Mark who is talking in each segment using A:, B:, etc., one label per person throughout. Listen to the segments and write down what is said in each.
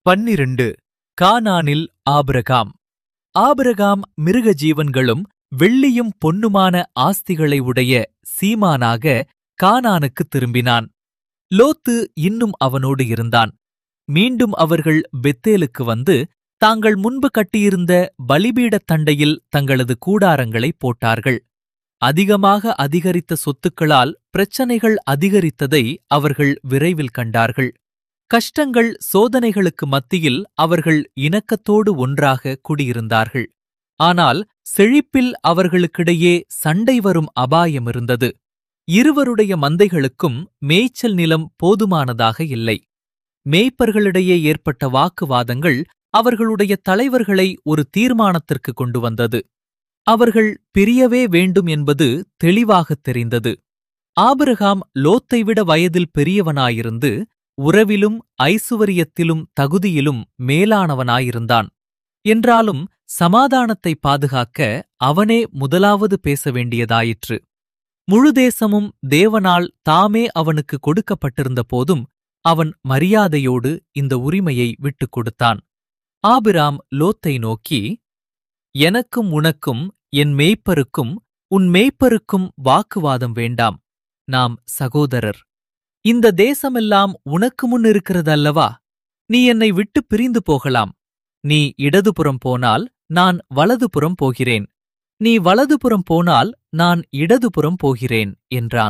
A: பன்னிரண்டு கானானில் Abraham Abraham மிருக ஜீவன்களும் வெள்ளியும் பொன்னுமான ஆஸ்திகளை உடைய சீமானாக கானானுக்குத் திரும்பினான் லோத்து இன்னும் அவனோடு இருந்தான் மீண்டும் அவர்கள் பெத்தேலுக்கு வந்து தாங்கள் முன்பு கட்டியிருந்த பலிபீடத் தண்டையில் தங்களது கூடாரங்களை போட்டார்கள் அதிகமாக அதிகரித்த சொத்துக்களால் பிரச்சனைகள் அதிகரித்ததை அவர்கள் விரைவில் கண்டார்கள் கஷ்டங்கள் சோதனைகளுக்கு மத்தியில் அவர்கள் இணக்கத்தோடு ஒன்றாக குடியிருந்தார்கள் ஆனால் செழிப்பில் அவர்களுக்கிடையே சண்டை வரும் அபாயம் இருந்தது இருவருடைய மந்தைகளுக்கும் மேய்ச்சல் நிலம் போதுமானதாக இல்லை மேய்ப்பர்களிடையே ஏற்பட்ட வாக்குவாதங்கள் அவர்களுடைய தலைவர்களை ஒரு தீர்மானத்திற்கு கொண்டு வந்தது அவர்கள் பிரியவே வேண்டும் என்பது தெளிவாகத் தெரிந்தது ஆபிரகாம் லோத்தை விட வயதில் பெரியவனாயிருந்து உறவிலும் ஐசுவரியத்திலும் தகுதியிலும் மேலானவனாயிருந்தான் என்றாலும் சமாதானத்தை பாதுகாக்க அவனே முதலாவது பேச வேண்டியதாயிற்று முழு தேசமும் தேவனால் தாமே அவனுக்கு கொடுக்கப்பட்டிருந்த போதும் அவன் மரியாதையோடு இந்த உரிமையை விட்டுக் கொடுத்தான் ஆபிராம் லோத்தை நோக்கி எனக்கும் உனக்கும் என் மேய்ப்பருக்கும் உன் மேய்ப்பருக்கும் வாக்குவாதம் வேண்டாம் நாம் சகோதரர் இந்த தேசமெல்லாம் உனக்கு முன் இருக்கிறதல்லவா நீ என்னை விட்டு பிரிந்து போகலாம் நீ இடதுபுறம் போனால் நான் வலதுபுறம் போகிறேன் நீ வலதுபுறம் போனால் நான் இடதுபுறம் போகிறேன் என்றான்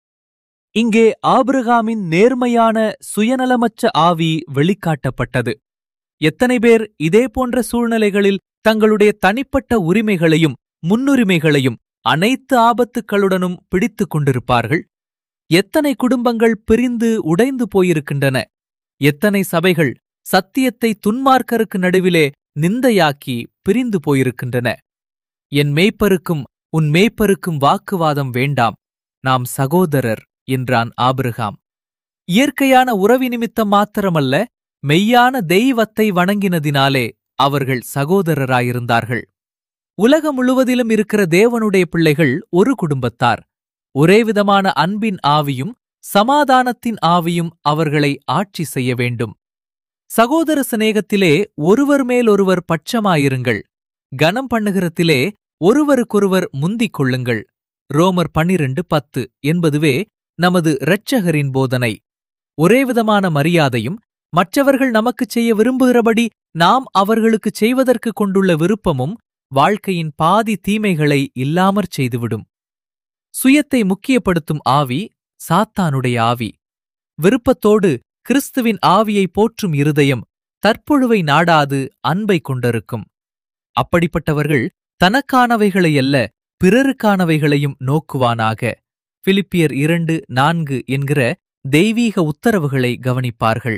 A: இங்கே ஆபிரகாமின் நேர்மையான சுயநலமற்ற ஆவி வெளிக்காட்டப்பட்டது எத்தனை பேர் இதே போன்ற சூழ்நிலைகளில் தங்களுடைய தனிப்பட்ட உரிமைகளையும் முன்னுரிமைகளையும் அனைத்து ஆபத்துக்களுடனும் பிடித்துக் கொண்டிருப்பார்கள் எத்தனை குடும்பங்கள் பிரிந்து உடைந்து போயிருக்கின்றன எத்தனை சபைகள் சத்தியத்தை துன்மார்க்கருக்கு நடுவிலே நிந்தையாக்கி பிரிந்து போயிருக்கின்றன என் மேய்ப்பருக்கும் உன் மேய்ப்பருக்கும் வாக்குவாதம் வேண்டாம் நாம் சகோதரர் என்றான் ஆபிரகாம் இயற்கையான உறவி நிமித்தம் மாத்திரமல்ல மெய்யான தெய்வத்தை வணங்கினதினாலே அவர்கள் சகோதரராயிருந்தார்கள் உலகம் முழுவதிலும் இருக்கிற தேவனுடைய பிள்ளைகள் ஒரு குடும்பத்தார் ஒரே விதமான அன்பின் ஆவியும் சமாதானத்தின் ஆவியும் அவர்களை ஆட்சி செய்ய வேண்டும் சகோதர சிநேகத்திலே ஒருவர் மேலொருவர் பட்சமாயிருங்கள் கனம் பண்ணுகிறதிலே ஒருவருக்கொருவர் முந்திக் கொள்ளுங்கள் ரோமர் பன்னிரண்டு பத்து என்பதுவே நமது இரட்சகரின் போதனை ஒரேவிதமான மரியாதையும் மற்றவர்கள் நமக்குச் செய்ய விரும்புகிறபடி நாம் அவர்களுக்குச் செய்வதற்கு கொண்டுள்ள விருப்பமும் வாழ்க்கையின் பாதி தீமைகளை இல்லாமற் செய்துவிடும் சுயத்தை முக்கியப்படுத்தும் ஆவி சாத்தானுடைய ஆவி விருப்பத்தோடு கிறிஸ்துவின் ஆவியை போற்றும் இருதயம் தற்பொழுவை நாடாது அன்பை கொண்டிருக்கும் அப்படிப்பட்டவர்கள் தனக்கானவைகளையல்ல பிறருக்கானவைகளையும் நோக்குவானாக பிலிப்பியர் இரண்டு நான்கு என்கிற தெய்வீக உத்தரவுகளை கவனிப்பார்கள்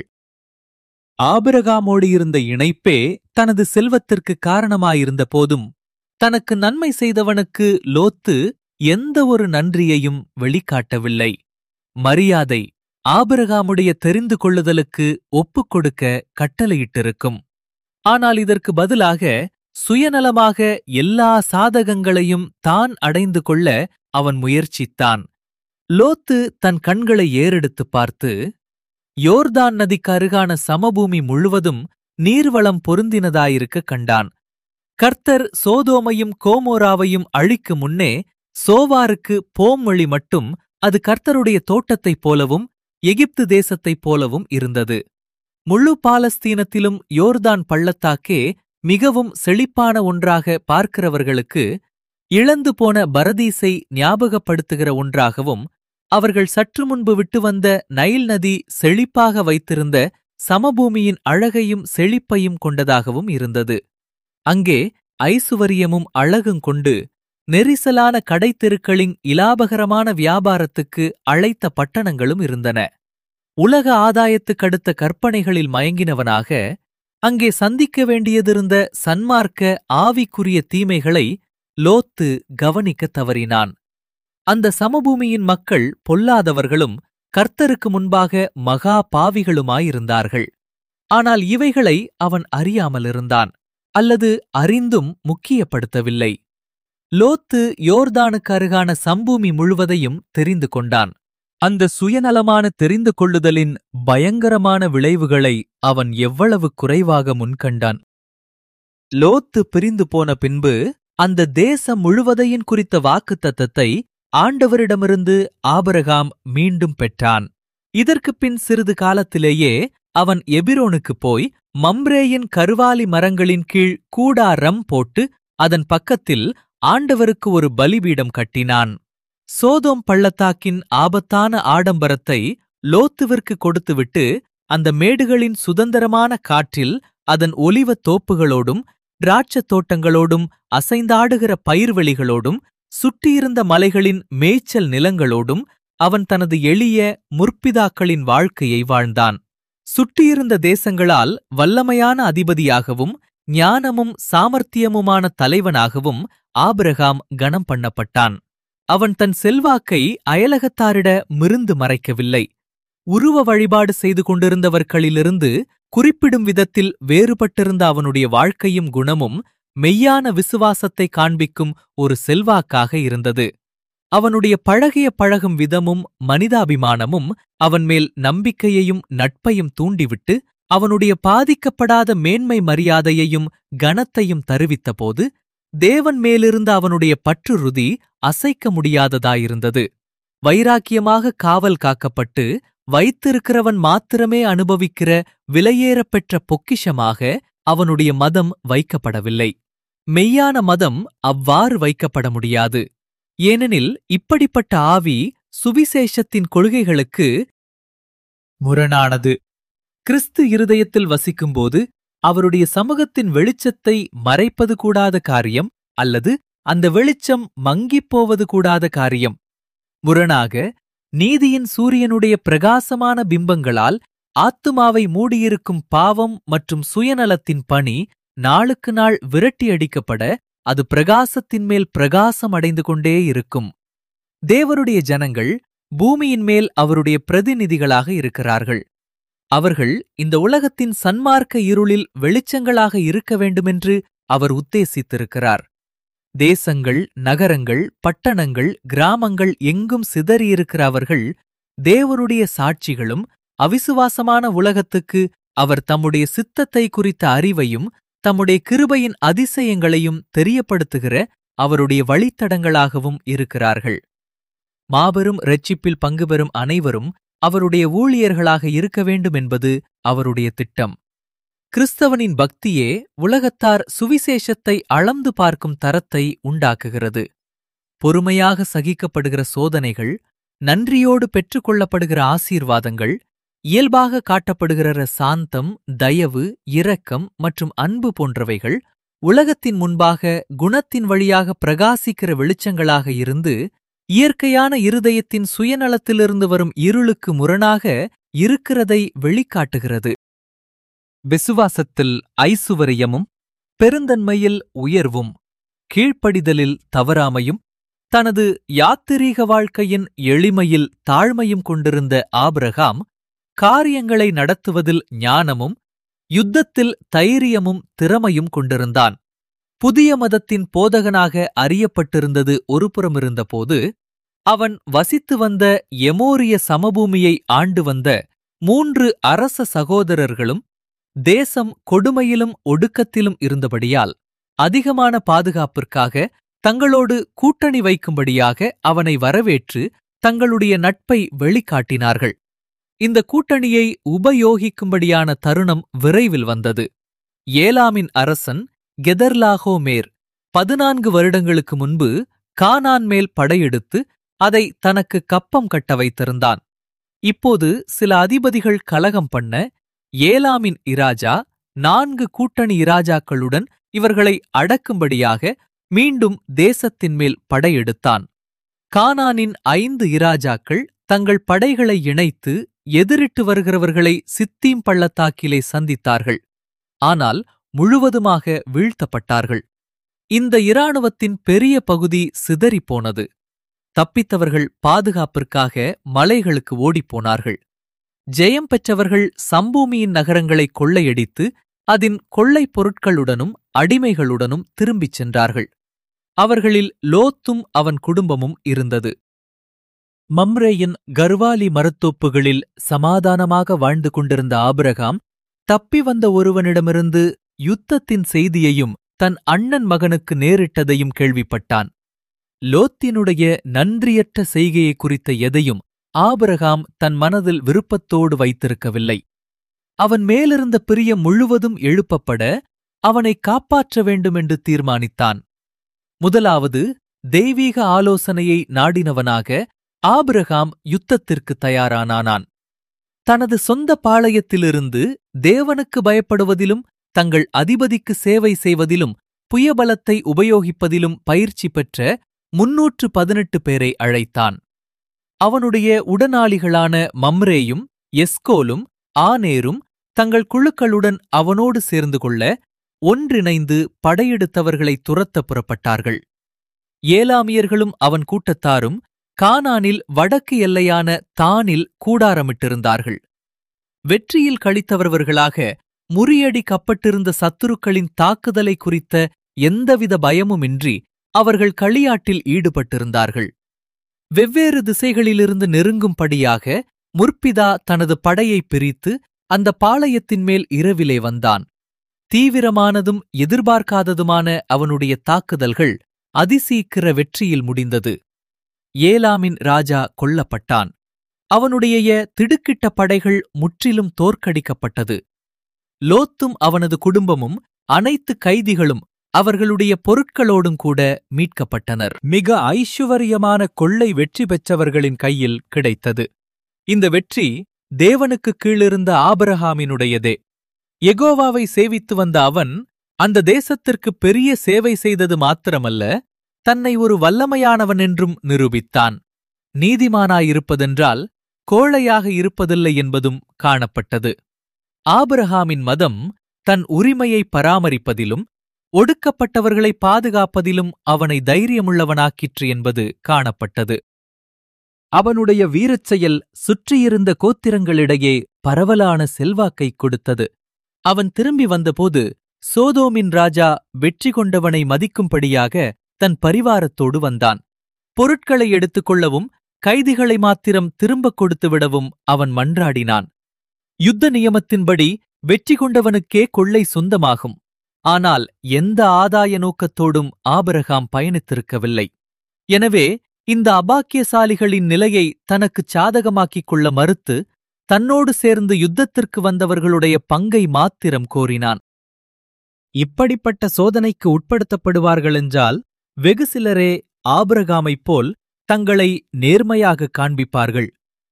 A: ஆபிரகாமோடு இருந்த இணைப்பே தனது செல்வத்திற்கு காரணமாயிருந்த போதும் தனக்கு நன்மை செய்தவனுக்கு லோத்து எந்த ஒரு நன்றியையும் வெளிக்காட்டவில்லை மரியாதை ஆபிரகாமுடைய தெரிந்து கொள்ளுதலுக்கு ஒப்புக் கொடுக்க கட்டளையிட்டிருக்கும் ஆனால் இதற்கு பதிலாக சுயநலமாக எல்லா சாதகங்களையும் தான் அடைந்து கொள்ள அவன் முயற்சித்தான் லோத்து தன் கண்களை ஏறெடுத்துப் பார்த்து யோர்தான் நதிக்கு அருகான சமபூமி முழுவதும் நீர்வளம் பொருந்தினதாயிருக்க கண்டான் கர்த்தர் சோதோமையும் கோமோராவையும் அழிக்கு முன்னே சோவாருக்கு போம் வழி மட்டும் அது கர்த்தருடைய தோட்டத்தைப் போலவும் எகிப்து தேசத்தைப் போலவும் இருந்தது முழு பாலஸ்தீனத்திலும் யோர்தான் பள்ளத்தாக்கே மிகவும் செழிப்பான ஒன்றாக பார்க்கிறவர்களுக்கு இழந்து போன பரதீசை ஞாபகப்படுத்துகிற ஒன்றாகவும் அவர்கள் சற்று முன்பு விட்டு வந்த நைல் நதி செழிப்பாக வைத்திருந்த சமபூமியின் அழகையும் செழிப்பையும் கொண்டதாகவும் இருந்தது அங்கே ஐசுவரியமும் அழகுங் கொண்டு நெரிசலான கடைத்தெருக்களின் இலாபகரமான வியாபாரத்துக்கு அழைத்த பட்டணங்களும் இருந்தன உலக ஆதாயத்துக்கடுத்த கற்பனைகளில் மயங்கினவனாக அங்கே சந்திக்க வேண்டியதிருந்த சன்மார்க்க ஆவிக்குரிய தீமைகளை லோத்து கவனிக்கத் தவறினான் அந்த சமபூமியின் மக்கள் பொல்லாதவர்களும் கர்த்தருக்கு முன்பாக மகா பாவிகளுமாயிருந்தார்கள் ஆனால் இவைகளை அவன் அறியாமலிருந்தான் அல்லது அறிந்தும் முக்கியப்படுத்தவில்லை லோத்து யோர்தானுக்கு அருகான சம்பூமி முழுவதையும் தெரிந்து கொண்டான் அந்த சுயநலமான தெரிந்து கொள்ளுதலின் பயங்கரமான விளைவுகளை அவன் எவ்வளவு குறைவாக முன்கண்டான் லோத்து பிரிந்து போன பின்பு அந்த தேசம் முழுவதையும் குறித்த வாக்குத்தத்தத்தை ஆண்டவரிடமிருந்து ஆபரகாம் மீண்டும் பெற்றான் இதற்குப் பின் சிறிது காலத்திலேயே அவன் எபிரோனுக்குப் போய் மம்ரேயின் கருவாலி மரங்களின் கீழ் கூடாரம் போட்டு அதன் பக்கத்தில் ஆண்டவருக்கு ஒரு பலிபீடம் கட்டினான் சோதோம் பள்ளத்தாக்கின் ஆபத்தான ஆடம்பரத்தை லோத்துவிற்கு கொடுத்துவிட்டு அந்த மேடுகளின் சுதந்திரமான காற்றில் அதன் ஒலிவத் தோப்புகளோடும் திராட்சத் தோட்டங்களோடும் அசைந்தாடுகிற பயிர்வெளிகளோடும் சுற்றியிருந்த மலைகளின் மேய்ச்சல் நிலங்களோடும் அவன் தனது எளிய முற்பிதாக்களின் வாழ்க்கையை வாழ்ந்தான் சுற்றியிருந்த தேசங்களால் வல்லமையான அதிபதியாகவும் ஞானமும் சாமர்த்தியமுமான தலைவனாகவும் ஆபிரகாம் கனம் பண்ணப்பட்டான் அவன் தன் செல்வாக்கை அயலகத்தாரிட மிருந்து மறைக்கவில்லை உருவ வழிபாடு செய்து கொண்டிருந்தவர்களிலிருந்து குறிப்பிடும் விதத்தில் வேறுபட்டிருந்த அவனுடைய வாழ்க்கையும் குணமும் மெய்யான விசுவாசத்தை காண்பிக்கும் ஒரு செல்வாக்காக இருந்தது அவனுடைய பழகிய பழகும் விதமும் மனிதாபிமானமும் அவன் மேல் நம்பிக்கையையும் நட்பையும் தூண்டிவிட்டு அவனுடைய பாதிக்கப்படாத மேன்மை மரியாதையையும் கனத்தையும் தருவித்தபோது தேவன் மேலிருந்த அவனுடைய பற்றுறுதி அசைக்க முடியாததாயிருந்தது வைராக்கியமாக காவல் காக்கப்பட்டு வைத்திருக்கிறவன் மாத்திரமே அனுபவிக்கிற விலையேறப்பெற்ற பொக்கிஷமாக அவனுடைய மதம் வைக்கப்படவில்லை மெய்யான மதம் அவ்வாறு வைக்கப்பட முடியாது ஏனெனில் இப்படிப்பட்ட ஆவி சுவிசேஷத்தின் கொள்கைகளுக்கு முரணானது கிறிஸ்து இருதயத்தில் வசிக்கும்போது அவருடைய சமூகத்தின் வெளிச்சத்தை மறைப்பது கூடாத காரியம் அல்லது அந்த வெளிச்சம் மங்கிப் போவது கூடாத காரியம் முரணாக நீதியின் சூரியனுடைய பிரகாசமான பிம்பங்களால் ஆத்துமாவை மூடியிருக்கும் பாவம் மற்றும் சுயநலத்தின் பணி நாளுக்கு நாள் விரட்டியடிக்கப்பட அது பிரகாசத்தின் மேல் பிரகாசம் அடைந்து கொண்டே இருக்கும் தேவருடைய ஜனங்கள் பூமியின் மேல் அவருடைய பிரதிநிதிகளாக இருக்கிறார்கள் அவர்கள் இந்த உலகத்தின் சன்மார்க்க இருளில் வெளிச்சங்களாக இருக்க வேண்டுமென்று அவர் உத்தேசித்திருக்கிறார் தேசங்கள் நகரங்கள் பட்டணங்கள் கிராமங்கள் எங்கும் சிதறியிருக்கிற அவர்கள் தேவருடைய சாட்சிகளும் அவிசுவாசமான உலகத்துக்கு அவர் தம்முடைய சித்தத்தை குறித்த அறிவையும் தம்முடைய கிருபையின் அதிசயங்களையும் தெரியப்படுத்துகிற அவருடைய வழித்தடங்களாகவும் இருக்கிறார்கள் மாபெரும் இரட்சிப்பில் பங்கு பெறும் அனைவரும் அவருடைய ஊழியர்களாக இருக்க வேண்டும் என்பது அவருடைய திட்டம் கிறிஸ்தவனின் பக்தியே உலகத்தார் சுவிசேஷத்தை அளந்து பார்க்கும் தரத்தை உண்டாக்குகிறது பொறுமையாக சகிக்கப்படுகிற சோதனைகள் நன்றியோடு பெற்றுக்கொள்ளப்படுகிற ஆசீர்வாதங்கள் இயல்பாக காட்டப்படுகிற சாந்தம் தயவு இரக்கம் மற்றும் அன்பு போன்றவைகள் உலகத்தின் முன்பாக குணத்தின் வழியாக பிரகாசிக்கிற வெளிச்சங்களாக இருந்து இயற்கையான இருதயத்தின் சுயநலத்திலிருந்து வரும் இருளுக்கு முரணாக இருக்கிறதை வெளிக்காட்டுகிறது விசுவாசத்தில் ஐசுவரியமும் பெருந்தன்மையில் உயர்வும் கீழ்ப்படிதலில் தவறாமையும் தனது யாத்திரீக வாழ்க்கையின் எளிமையில் தாழ்மையும் கொண்டிருந்த ஆபிரகாம் காரியங்களை நடத்துவதில் ஞானமும் யுத்தத்தில் தைரியமும் திறமையும் கொண்டிருந்தான் புதிய மதத்தின் போதகனாக அறியப்பட்டிருந்தது ஒருபுறமிருந்தபோது அவன் வசித்து வந்த எமோரிய சமபூமியை ஆண்டு வந்த மூன்று அரச சகோதரர்களும் தேசம் கொடுமையிலும் ஒடுக்கத்திலும் இருந்தபடியால் அதிகமான பாதுகாப்பிற்காக தங்களோடு கூட்டணி வைக்கும்படியாக அவனை வரவேற்று தங்களுடைய நட்பை வெளிக்காட்டினார்கள் இந்த கூட்டணியை உபயோகிக்கும்படியான தருணம் விரைவில் வந்தது ஏலாமின் அரசன் கெதர்லாகோமேர் பதினான்கு வருடங்களுக்கு முன்பு கானான் மேல் படையெடுத்து அதை தனக்கு கப்பம் கட்ட வைத்திருந்தான் இப்போது சில அதிபதிகள் கலகம் பண்ண ஏலாமின் இராஜா நான்கு கூட்டணி இராஜாக்களுடன் இவர்களை அடக்கும்படியாக மீண்டும் தேசத்தின் மேல் படையெடுத்தான் கானானின் ஐந்து இராஜாக்கள் தங்கள் படைகளை இணைத்து எதிரிட்டு வருகிறவர்களை சித்தீம் பள்ளத்தாக்கிலே சந்தித்தார்கள் ஆனால் முழுவதுமாக வீழ்த்தப்பட்டார்கள் இந்த இராணுவத்தின் பெரிய பகுதி சிதறிப்போனது தப்பித்தவர்கள் பாதுகாப்பிற்காக மலைகளுக்கு ஓடிப்போனார்கள் ஜெயம் பெற்றவர்கள் சம்பூமியின் நகரங்களை கொள்ளையடித்து அதன் கொள்ளைப் பொருட்களுடனும் அடிமைகளுடனும் திரும்பிச் சென்றார்கள் அவர்களில் லோத்தும் அவன் குடும்பமும் இருந்தது மம்ரேயின் கர்வாலி மரத்தோப்புகளில் சமாதானமாக வாழ்ந்து கொண்டிருந்த ஆபிரகாம் தப்பி வந்த ஒருவனிடமிருந்து யுத்தத்தின் செய்தியையும் தன் அண்ணன் மகனுக்கு நேரிட்டதையும் கேள்விப்பட்டான் லோத்தினுடைய நன்றியற்ற செய்கையை குறித்த எதையும் ஆபிரகாம் தன் மனதில் விருப்பத்தோடு வைத்திருக்கவில்லை அவன் மேலிருந்த பிரியம் முழுவதும் எழுப்பப்பட அவனை காப்பாற்ற வேண்டுமென்று தீர்மானித்தான் முதலாவது தெய்வீக ஆலோசனையை நாடினவனாக ஆபிரகாம் யுத்தத்திற்கு தயாரானானான் தனது சொந்த பாளையத்திலிருந்து தேவனுக்கு பயப்படுவதிலும் தங்கள் அதிபதிக்கு சேவை செய்வதிலும் புயபலத்தை உபயோகிப்பதிலும் பயிற்சி பெற்ற முன்னூற்று பதினெட்டு பேரை அழைத்தான் அவனுடைய உடனாளிகளான மம்ரேயும் எஸ்கோலும் ஆனேரும் தங்கள் குழுக்களுடன் அவனோடு சேர்ந்து கொள்ள ஒன்றிணைந்து படையெடுத்தவர்களை துரத்த புறப்பட்டார்கள் ஏலாமியர்களும் அவன் கூட்டத்தாரும் கானானில் வடக்கு எல்லையான தானில் கூடாரமிட்டிருந்தார்கள் வெற்றியில் கழித்தவர்களாக முறியடி கப்பட்டிருந்த சத்துருக்களின் தாக்குதலை குறித்த எந்தவித பயமுமின்றி அவர்கள் களியாட்டில் ஈடுபட்டிருந்தார்கள் வெவ்வேறு திசைகளிலிருந்து நெருங்கும்படியாக முற்பிதா தனது படையை பிரித்து அந்த பாளையத்தின் மேல் இரவிலே வந்தான் தீவிரமானதும் எதிர்பார்க்காததுமான அவனுடைய தாக்குதல்கள் அதிசீக்கிர வெற்றியில் முடிந்தது ஏலாமின் ராஜா கொல்லப்பட்டான் அவனுடைய திடுக்கிட்ட படைகள் முற்றிலும் தோற்கடிக்கப்பட்டது லோத்தும் அவனது குடும்பமும் அனைத்து கைதிகளும் அவர்களுடைய பொருட்களோடும் கூட மீட்கப்பட்டனர் மிக ஐசுவரியமான கொள்ளை வெற்றி பெற்றவர்களின் கையில் கிடைத்தது இந்த வெற்றி தேவனுக்கு கீழிருந்த ஆபரகாமினுடையதே எகோவாவை சேவித்து வந்த அவன் அந்த தேசத்திற்கு பெரிய சேவை செய்தது மாத்திரமல்ல தன்னை ஒரு வல்லமையானவன் என்றும் நிரூபித்தான் நீதிமானாயிருப்பதென்றால் கோழையாக இருப்பதில்லை என்பதும் காணப்பட்டது ஆபிரஹாமின் மதம் தன் உரிமையை பராமரிப்பதிலும் ஒடுக்கப்பட்டவர்களை பாதுகாப்பதிலும் அவனை தைரியமுள்ளவனாக்கிற்று என்பது காணப்பட்டது அவனுடைய வீரச் செயல் சுற்றியிருந்த கோத்திரங்களிடையே பரவலான செல்வாக்கை கொடுத்தது அவன் திரும்பி வந்தபோது சோதோமின் ராஜா வெற்றி கொண்டவனை மதிக்கும்படியாக தன் பரிவாரத்தோடு வந்தான் பொருட்களை எடுத்துக்கொள்ளவும் கைதிகளை மாத்திரம் திரும்பக் கொடுத்து விடவும் அவன் மன்றாடினான் யுத்த நியமத்தின்படி வெற்றி கொண்டவனுக்கே கொள்ளை சொந்தமாகும் ஆனால் எந்த ஆதாய நோக்கத்தோடும் ஆபிரகாம் பயணித்திருக்கவில்லை எனவே இந்த அபாக்கியசாலிகளின் நிலையை தனக்குச் சாதகமாக்கிக் கொள்ள மறுத்து தன்னோடு சேர்ந்து யுத்தத்திற்கு வந்தவர்களுடைய பங்கை மாத்திரம் கோரினான் இப்படிப்பட்ட சோதனைக்கு உட்படுத்தப்படுவார்களென்றால் வெகு சிலரே ஆபிரகாமைப் போல் தங்களை நேர்மையாக காண்பிப்பார்கள்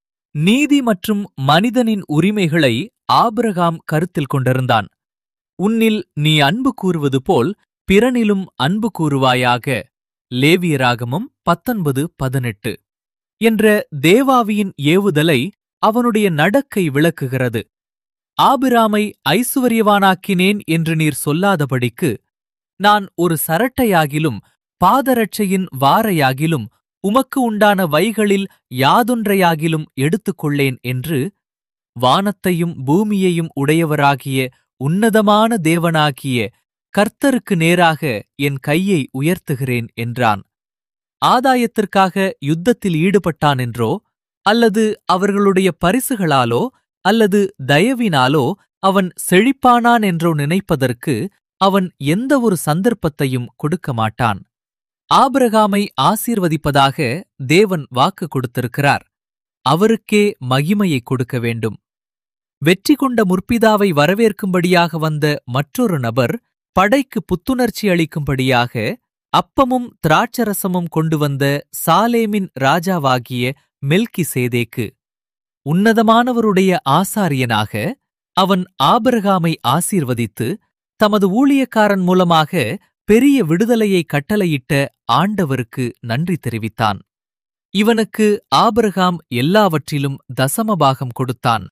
A: நீதி மற்றும் மனிதனின் உரிமைகளை ஆபிரகாம் கருத்தில் கொண்டிருந்தான் உன்னில் நீ அன்பு கூறுவது போல் பிறனிலும் அன்பு கூறுவாயாக லேவியராகமம் பத்தொன்பது பதினெட்டு என்ற தேவாவியின் ஏவுதலை அவனுடைய நடக்கை விளக்குகிறது ஆபிராமை ஐசுவரியவானாக்கினேன் என்று நீர் சொல்லாதபடிக்கு நான் ஒரு சரட்டையாகிலும் பாதரட்சையின் வாரையாகிலும் உமக்கு உண்டான வைகளில் யாதொன்றையாகிலும் எடுத்துக்கொள்ளேன் என்று வானத்தையும் பூமியையும் உடையவராகிய உன்னதமான தேவனாகிய கர்த்தருக்கு நேராக என் கையை உயர்த்துகிறேன் என்றான் ஆதாயத்திற்காக யுத்தத்தில் ஈடுபட்டான் என்றோ அல்லது அவர்களுடைய பரிசுகளாலோ அல்லது தயவினாலோ அவன் செழிப்பானான் என்றோ நினைப்பதற்கு அவன் எந்த ஒரு சந்தர்ப்பத்தையும் கொடுக்க மாட்டான் ஆபிரகாமை ஆசீர்வதிப்பதாக தேவன் வாக்கு கொடுத்திருக்கிறார் அவருக்கே மகிமையை கொடுக்க வேண்டும் வெற்றி கொண்ட முற்பிதாவை வரவேற்கும்படியாக வந்த மற்றொரு நபர் படைக்கு புத்துணர்ச்சி அளிக்கும்படியாக அப்பமும் திராட்சரசமும் கொண்டு வந்த சாலேமின் ராஜாவாகிய மெல்கி சேதேக்கு உன்னதமானவருடைய ஆசாரியனாக அவன் ஆபிரகாமை ஆசீர்வதித்து தமது ஊழியக்காரன் மூலமாக பெரிய விடுதலையை கட்டளையிட்ட ஆண்டவருக்கு நன்றி தெரிவித்தான் இவனுக்கு ஆபிரகாம் எல்லாவற்றிலும் தசமபாகம் கொடுத்தான்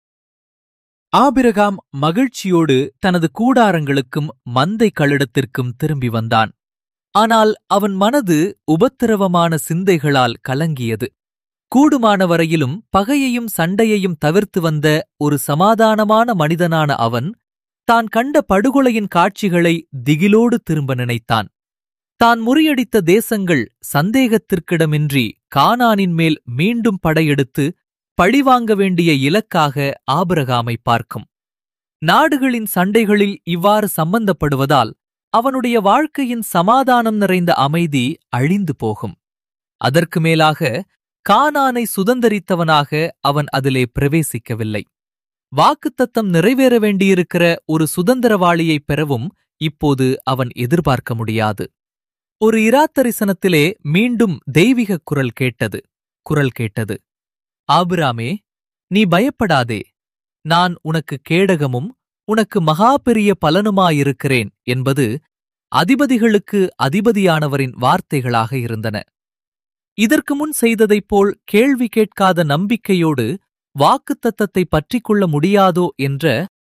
A: ஆபிரகாம் மகிழ்ச்சியோடு தனது கூடாரங்களுக்கும் மந்தை கழிடத்திற்கும் திரும்பி வந்தான் ஆனால் அவன் மனது உபத்திரவமான சிந்தைகளால் கலங்கியது கூடுமான வரையிலும் பகையையும் சண்டையையும் தவிர்த்து வந்த ஒரு சமாதானமான மனிதனான அவன் தான் கண்ட படுகொலையின் காட்சிகளை திகிலோடு திரும்ப நினைத்தான் தான் முறியடித்த தேசங்கள் சந்தேகத்திற்கிடமின்றி கானானின் மேல் மீண்டும் படையெடுத்து பழிவாங்க வேண்டிய இலக்காக ஆபிரகாமை பார்க்கும் நாடுகளின் சண்டைகளில் இவ்வாறு சம்பந்தப்படுவதால் அவனுடைய வாழ்க்கையின் சமாதானம் நிறைந்த அமைதி அழிந்து போகும் அதற்கு மேலாக கானானை சுதந்தரித்தவனாக அவன் அதிலே பிரவேசிக்கவில்லை வாக்குத்தத்தம் நிறைவேற வேண்டியிருக்கிற ஒரு சுதந்திரவாளியைப் பெறவும் இப்போது அவன் எதிர்பார்க்க முடியாது ஒரு இராத்தரிசனத்திலே மீண்டும் தெய்வீக குரல் கேட்டது குரல் கேட்டது ஆபிராமே நீ பயப்படாதே நான் உனக்கு கேடகமும் உனக்கு மகா பெரிய பலனுமாயிருக்கிறேன் என்பது அதிபதிகளுக்கு அதிபதியானவரின் வார்த்தைகளாக இருந்தன இதற்கு முன் செய்ததைப் போல் கேள்வி கேட்காத நம்பிக்கையோடு வாக்குத்தத்தத்தை பற்றிக்கொள்ள முடியாதோ என்ற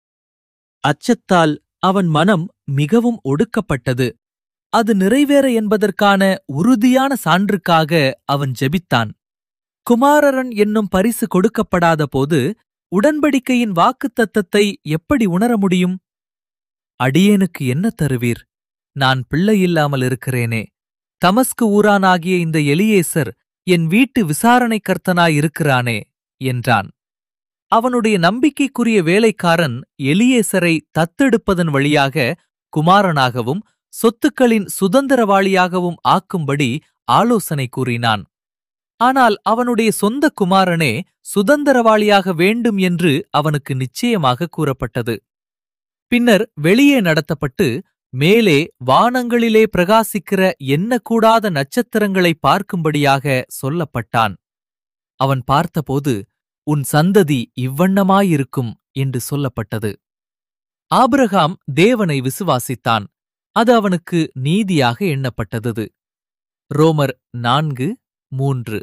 A: அச்சத்தால் அவன் மனம் மிகவும் ஒடுக்கப்பட்டது அது நிறைவேற என்பதற்கான உறுதியான சான்றுக்காக அவன் ஜெபித்தான் குமாரரன் என்னும் பரிசு கொடுக்கப்படாத போது உடன்படிக்கையின் வாக்குத்தத்தத்தை எப்படி உணர முடியும் அடியேனுக்கு என்ன தருவீர் நான் பிள்ளையில்லாமல் இருக்கிறேனே தமஸ்கு ஊரானாகிய இந்த எலியேசர் என் வீட்டு விசாரணை கர்த்தனாயிருக்கிறானே என்றான் அவனுடைய நம்பிக்கைக்குரிய வேலைக்காரன் எலியேசரை தத்தெடுப்பதன் வழியாக குமாரனாகவும் சொத்துக்களின் சுதந்திரவாளியாகவும் ஆக்கும்படி ஆலோசனை கூறினான் ஆனால் அவனுடைய சொந்த குமாரனே சுதந்திரவாளியாக வேண்டும் என்று அவனுக்கு நிச்சயமாக கூறப்பட்டது பின்னர் வெளியே நடத்தப்பட்டு மேலே வானங்களிலே பிரகாசிக்கிற எண்ணக்கூடாத நட்சத்திரங்களை பார்க்கும்படியாக சொல்லப்பட்டான் அவன் பார்த்தபோது உன் சந்ததி இவ்வண்ணமாயிருக்கும் என்று சொல்லப்பட்டது ஆபிரகாம் தேவனை விசுவாசித்தான் அது அவனுக்கு நீதியாக எண்ணப்பட்டது ரோமர் நான்கு மூன்று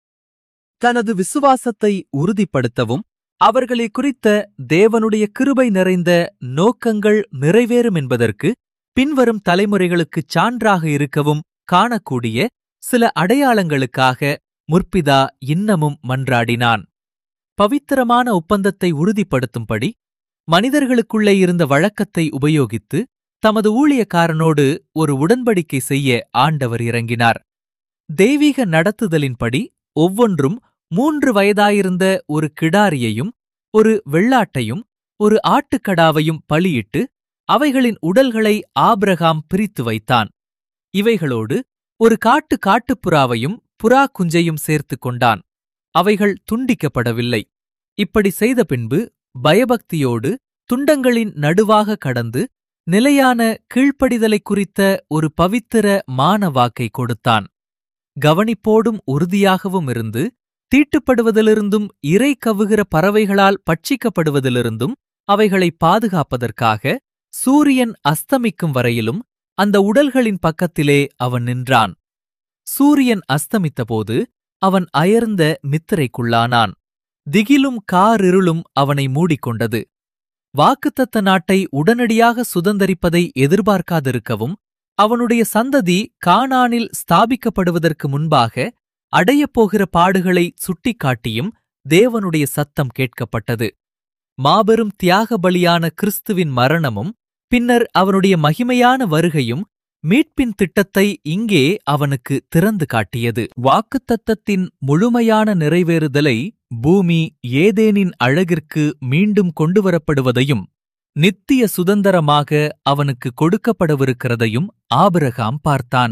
A: தனது விசுவாசத்தை உறுதிப்படுத்தவும் அவர்களை குறித்த தேவனுடைய கிருபை நிறைந்த நோக்கங்கள் நிறைவேறும் என்பதற்கு பின்வரும் தலைமுறைகளுக்குச் சான்றாக இருக்கவும் காணக்கூடிய சில அடையாளங்களுக்காக முற்பிதா இன்னமும் மன்றாடினான் பவித்திரமான ஒப்பந்தத்தை உறுதிப்படுத்தும்படி மனிதர்களுக்குள்ளே இருந்த வழக்கத்தை உபயோகித்து தமது ஊழியக்காரனோடு ஒரு உடன்படிக்கை செய்ய ஆண்டவர் இறங்கினார் தெய்வீக நடத்துதலின்படி ஒவ்வொன்றும் மூன்று வயதாயிருந்த ஒரு கிடாரியையும் ஒரு வெள்ளாட்டையும் ஒரு ஆட்டுக்கடாவையும் பலியிட்டு அவைகளின் உடல்களை ஆபிரகாம் பிரித்து வைத்தான் இவைகளோடு ஒரு காட்டு காட்டுப்புறாவையும் புறா குஞ்சையும் சேர்த்துக் கொண்டான் அவைகள் துண்டிக்கப்படவில்லை இப்படி செய்த பின்பு பயபக்தியோடு துண்டங்களின் நடுவாக கடந்து நிலையான கீழ்ப்படிதலை குறித்த ஒரு பவித்திர மான வாக்கை கொடுத்தான் கவனிப்போடும் உறுதியாகவும் இருந்து தீட்டுப்படுவதிலிருந்தும் இறை கவுகிற பறவைகளால் பட்சிக்கப்படுவதிலிருந்தும் அவைகளை பாதுகாப்பதற்காக சூரியன் அஸ்தமிக்கும் வரையிலும் அந்த உடல்களின் பக்கத்திலே அவன் நின்றான் சூரியன் அஸ்தமித்தபோது அவன் அயர்ந்த நித்திரைக்குள்ளானான் திகிலும் காரிருளும் அவனை மூடிக்கொண்டது வாக்குத்தத்த நாட்டை உடனடியாக சுதந்தரிப்பதை எதிர்பார்க்காதிருக்கவும் அவனுடைய சந்ததி கானானில் ஸ்தாபிக்கப்படுவதற்கு முன்பாக அடையப்போகிற பாடுகளை சுட்டிக்காட்டியும் தேவனுடைய சத்தம் கேட்கப்பட்டது மாபெரும் தியாக பலியான கிறிஸ்துவின் மரணமும் பின்னர் அவனுடைய மகிமையான வருகையும் மீட்பின் திட்டத்தை இங்கே அவனுக்கு திறந்து காட்டியது வாக்குத்தத்தத்தின் முழுமையான நிறைவேறுதலை பூமி ஏதேனின் அழகிற்கு மீண்டும் கொண்டுவரப்படுவதையும் நித்திய சுதந்திரமாக அவனுக்கு கொடுக்கப்படவிருக்கிறதையும் ஆபிரகாம் பார்த்தான்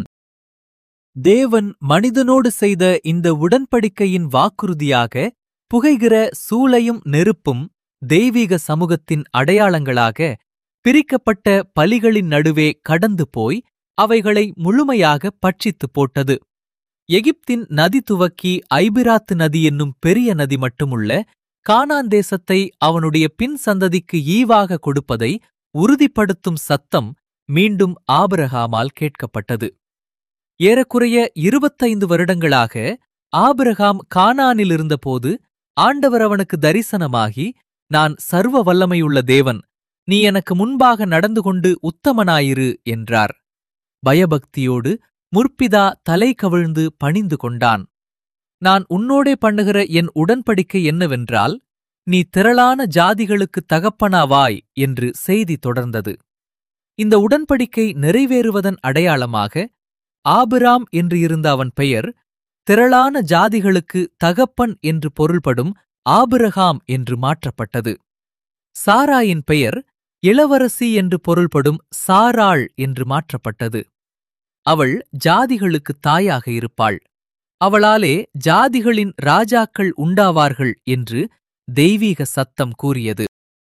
A: தேவன் மனிதனோடு செய்த இந்த உடன்படிக்கையின் வாக்குறுதியாக புகைகிற சூளையும் நெருப்பும் தெய்வீக சமூகத்தின் அடையாளங்களாக பிரிக்கப்பட்ட பலிகளின் நடுவே கடந்து போய் அவைகளை முழுமையாக பட்சித்துப் போட்டது எகிப்தின் நதி துவக்கி ஐபிராத்து நதி என்னும் பெரிய நதி மட்டுமுள்ள கானான் தேசத்தை அவனுடைய பின் சந்ததிக்கு ஈவாக கொடுப்பதை உறுதிப்படுத்தும் சத்தம் மீண்டும் ஆபிரகாமால் கேட்கப்பட்டது ஏறக்குறைய இருபத்தைந்து வருடங்களாக ஆபிரகாம் கானானில் இருந்தபோது ஆண்டவர் அவனுக்கு தரிசனமாகி நான் சர்வ வல்லமையுள்ள தேவன் நீ எனக்கு முன்பாக நடந்து கொண்டு உத்தமனாயிரு என்றார் பயபக்தியோடு முற்பிதா தலை கவிழ்ந்து பணிந்து கொண்டான் நான் உன்னோடே பண்ணுகிற என் உடன்படிக்கை என்னவென்றால் நீ திரளான ஜாதிகளுக்கு தகப்பனாவாய் என்று செய்தி தொடர்ந்தது இந்த உடன்படிக்கை நிறைவேறுவதன் அடையாளமாக ஆபிராம் என்று இருந்த அவன் பெயர் திரளான ஜாதிகளுக்கு தகப்பன் என்று பொருள்படும் ஆபிரகாம் என்று மாற்றப்பட்டது சாராயின் பெயர் இளவரசி என்று பொருள்படும் சாராள் என்று மாற்றப்பட்டது அவள் ஜாதிகளுக்கு தாயாக இருப்பாள் அவளாலே ஜாதிகளின் ராஜாக்கள் உண்டாவார்கள் என்று தெய்வீக சத்தம் கூறியது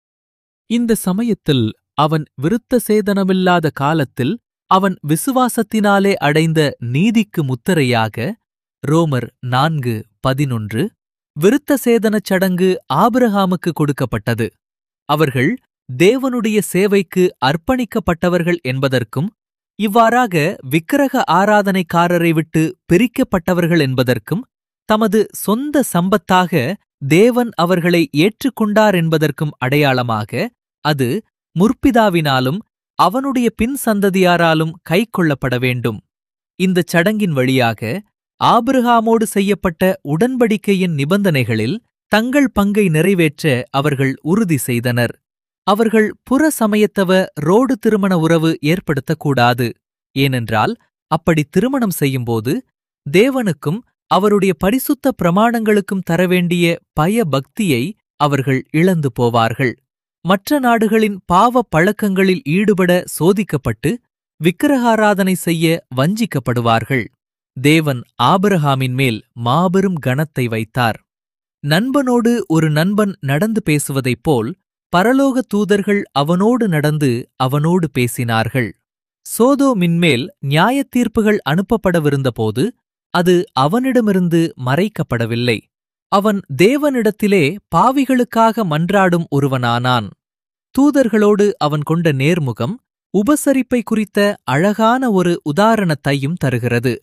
A: இந்த சமயத்தில் அவன் விருத்த சேதனமில்லாத காலத்தில் அவன் விசுவாசத்தினாலே அடைந்த நீதிக்கு முத்திரையாக ரோமர் நான்கு பதினொன்று விருத்த சேதனச் சடங்கு ஆபிரகாமுக்கு கொடுக்கப்பட்டது அவர்கள் தேவனுடைய சேவைக்கு அர்ப்பணிக்கப்பட்டவர்கள் என்பதற்கும் இவ்வாறாக விக்கிரக ஆராதனைக்காரரை விட்டு பிரிக்கப்பட்டவர்கள் என்பதற்கும் தமது சொந்த சம்பத்தாக தேவன் அவர்களை ஏற்றுக்கொண்டார் என்பதற்கும் அடையாளமாக அது முற்பிதாவினாலும் அவனுடைய பின் சந்ததியாராலும் கைக்கொள்ளப்பட வேண்டும் இந்தச் சடங்கின் வழியாக ஆபிரகாமோடு செய்யப்பட்ட உடன்படிக்கையின் நிபந்தனைகளில் தங்கள் பங்கை நிறைவேற்ற அவர்கள் உறுதி செய்தனர் அவர்கள் புற சமயத்தவ ரோடு திருமண உறவு ஏற்படுத்தக்கூடாது ஏனென்றால் அப்படி திருமணம் செய்யும்போது தேவனுக்கும் அவருடைய பரிசுத்த பிரமாணங்களுக்கும் தரவேண்டிய பய பக்தியை அவர்கள் இழந்து போவார்கள் மற்ற நாடுகளின் பாவ பழக்கங்களில் ஈடுபட சோதிக்கப்பட்டு விக்கிரகாராதனை செய்ய வஞ்சிக்கப்படுவார்கள் தேவன் ஆபிரகாமின் மேல் மாபெரும் கனத்தை வைத்தார் நண்பனோடு ஒரு நண்பன் நடந்து பேசுவதைப் போல் பரலோக தூதர்கள் அவனோடு நடந்து அவனோடு பேசினார்கள் சோதோமின்மேல் நியாயத்தீர்ப்புகள் அனுப்பப்படவிருந்தபோது அது அவனிடமிருந்து மறைக்கப்படவில்லை அவன் தேவனிடத்திலே பாவிகளுக்காக மன்றாடும் ஒருவனானான் தூதர்களோடு அவன் கொண்ட நேர்முகம் உபசரிப்பை குறித்த அழகான ஒரு உதாரணத்தையும் தருகிறது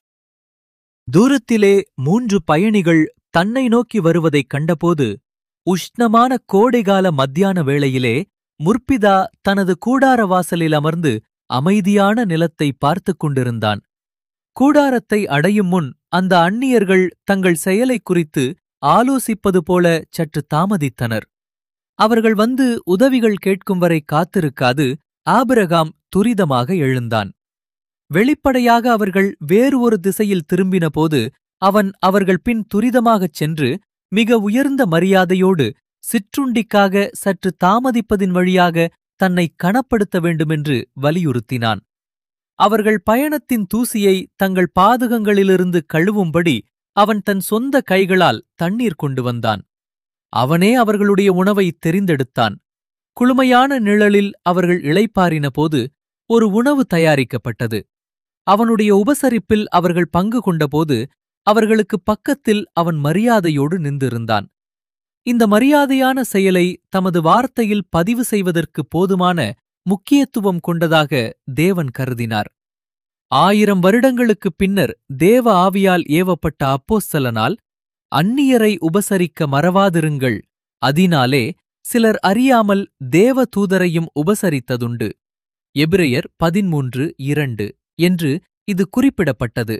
A: தூரத்திலே மூன்று பயணிகள் தன்னை நோக்கி வருவதைக் கண்டபோது உஷ்ணமான கோடைகால மத்தியான வேளையிலே முற்பிதா தனது கூடார வாசலில் அமர்ந்து அமைதியான நிலத்தை பார்த்துக் கொண்டிருந்தான் கூடாரத்தை அடையும் முன் அந்த அந்நியர்கள் தங்கள் செயலைக் குறித்து ஆலோசிப்பது போல சற்று தாமதித்தனர் அவர்கள் வந்து உதவிகள் கேட்கும் வரை காத்திருக்காது ஆபிரகாம் துரிதமாக எழுந்தான் வெளிப்படையாக அவர்கள் வேறு ஒரு திசையில் திரும்பினபோது அவன் அவர்கள் பின் துரிதமாகச் சென்று மிக உயர்ந்த மரியாதையோடு சிற்றுண்டிக்காக சற்று தாமதிப்பதின் வழியாக தன்னை கனப்படுத்த வேண்டுமென்று வலியுறுத்தினான் அவர்கள் பயணத்தின் தூசியை தங்கள் பாதகங்களிலிருந்து கழுவும்படி அவன் தன் சொந்த கைகளால் தண்ணீர் கொண்டு வந்தான் அவனே அவர்களுடைய உணவை தெரிந்தெடுத்தான் குளுமையான நிழலில் அவர்கள் இளைப்பாறின போது ஒரு உணவு தயாரிக்கப்பட்டது அவனுடைய உபசரிப்பில் அவர்கள் பங்கு கொண்டபோது அவர்களுக்கு பக்கத்தில் அவன் மரியாதையோடு நின்றிருந்தான் இந்த மரியாதையான செயலை தமது வார்த்தையில் பதிவு செய்வதற்கு போதுமான முக்கியத்துவம் கொண்டதாக தேவன் கருதினார் ஆயிரம் வருடங்களுக்குப் பின்னர் தேவ ஆவியால் ஏவப்பட்ட அப்போஸ்தலனால் அந்நியரை உபசரிக்க மறவாதிருங்கள் அதனாலே சிலர் அறியாமல் தேவ தூதரையும் உபசரித்ததுண்டு எபிரெயர் பதிமூன்று இரண்டு என்று இது குறிப்பிடப்பட்டது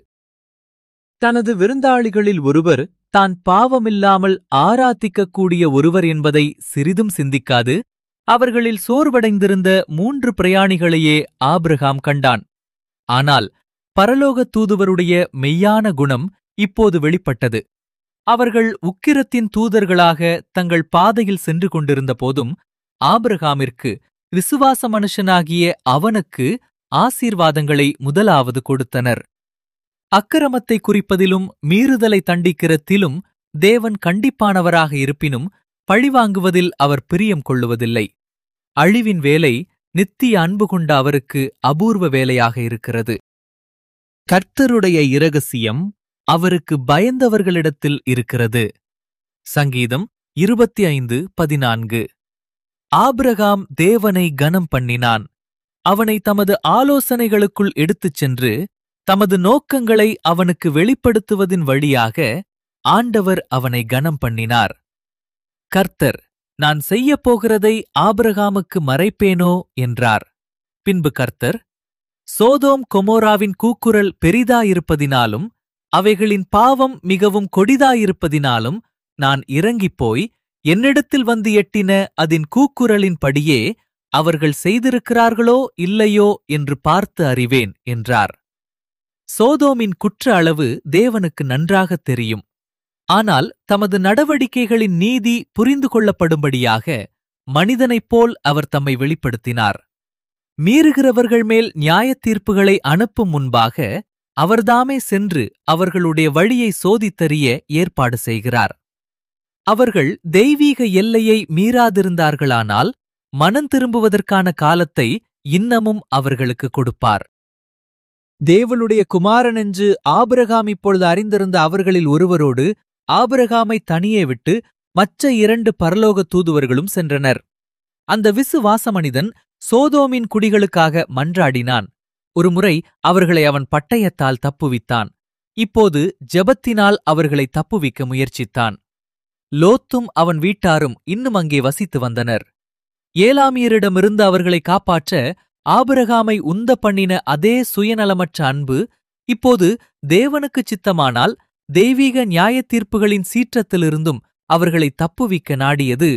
A: தனது விருந்தாளிகளில் ஒருவர் தான் பாவமில்லாமல் ஆராதிக்கக்கூடிய ஒருவர் என்பதை சிறிதும் சிந்திக்காது அவர்களில் சோர்வடைந்திருந்த மூன்று பிரயாணிகளையே ஆபிரகாம் கண்டான் ஆனால் பரலோக தூதுவருடைய மெய்யான குணம் இப்போது வெளிப்பட்டது அவர்கள் உக்கிரத்தின் தூதர்களாக தங்கள் பாதையில் சென்று கொண்டிருந்த போதும் ஆபிரகாமிற்கு விசுவாச மனுஷனாகிய அவனுக்கு ஆசீர்வாதங்களை முதலாவது கொடுத்தனர் அக்கிரமத்தை குறிப்பதிலும் மீறுதலை தண்டிக்கிறதிலும் தேவன் கண்டிப்பானவராக இருப்பினும் பழிவாங்குவதில் அவர் பிரியம் கொள்ளுவதில்லை அழிவின் வேலை நித்திய அன்பு கொண்ட அவருக்கு அபூர்வ வேலையாக இருக்கிறது கர்த்தருடைய இரகசியம் அவருக்கு பயந்தவர்களிடத்தில் இருக்கிறது சங்கீதம் இருபத்தி ஐந்து பதினான்கு ஆபிரகாம் தேவனை கனம் பண்ணினான் அவனை தமது ஆலோசனைகளுக்குள் எடுத்துச் சென்று தமது நோக்கங்களை அவனுக்கு வெளிப்படுத்துவதின் வழியாக ஆண்டவர் அவனை கனம் பண்ணினார் கர்த்தர் நான் செய்யப் போகிறதை ஆபிரகாமுக்கு மறைப்பேனோ என்றார் பின்பு கர்த்தர் சோதோம் கொமோராவின் கூக்குரல் பெரிதாயிருப்பதினாலும் அவைகளின் பாவம் மிகவும் கொடிதாயிருப்பதினாலும் நான் இறங்கிப் போய் என்னிடத்தில் வந்து எட்டின அதன் கூக்குரலின்படியே அவர்கள் செய்திருக்கிறார்களோ இல்லையோ என்று பார்த்து அறிவேன் என்றார் சோதோமின் குற்ற அளவு தேவனுக்கு நன்றாகத் தெரியும் ஆனால் தமது நடவடிக்கைகளின் நீதி புரிந்து கொள்ளப்படும்படியாக மனிதனைப் போல் அவர் தம்மை வெளிப்படுத்தினார் மீறுகிறவர்கள் மேல் நியாயத் தீர்ப்புகளை அனுப்பும் முன்பாக அவர்தாமே சென்று அவர்களுடைய வழியை சோதித்தறிய ஏற்பாடு செய்கிறார் அவர்கள் தெய்வீக எல்லையை மீறாதிருந்தார்களானால் மனம் திரும்புவதற்கான காலத்தை இன்னமும் அவர்களுக்கு கொடுப்பார் தேவனுடைய குமாரனென்று ஆபிரகாம் இப்பொழுது அறிந்திருந்த அவர்களில் ஒருவரோடு ஆபிரகாமை தனியே விட்டு மற்ற இரண்டு பரலோக தூதுவர்களும் சென்றனர் அந்த விசுவாச மனிதன் சோதோமின் குடிகளுக்காக மன்றாடினான் ஒருமுறை அவர்களை அவன் பட்டயத்தால் தப்புவித்தான் இப்போது ஜெபத்தினால் அவர்களை தப்புவிக்க முயற்சித்தான் லோத்தும் அவன் வீட்டாரும் இன்னும் அங்கே வசித்து வந்தனர் ஏலாமியரிடமிருந்து அவர்களை காப்பாற்ற ஆபிரகாமை உந்த பண்ணின அதே சுயநலமற்ற அன்பு இப்போது தேவனுக்குச் சித்தமானால் தெய்வீக நியாயத் தீர்ப்புகளின் சீற்றத்திலிருந்தும் அவர்களை தப்புவிக்க நாடியது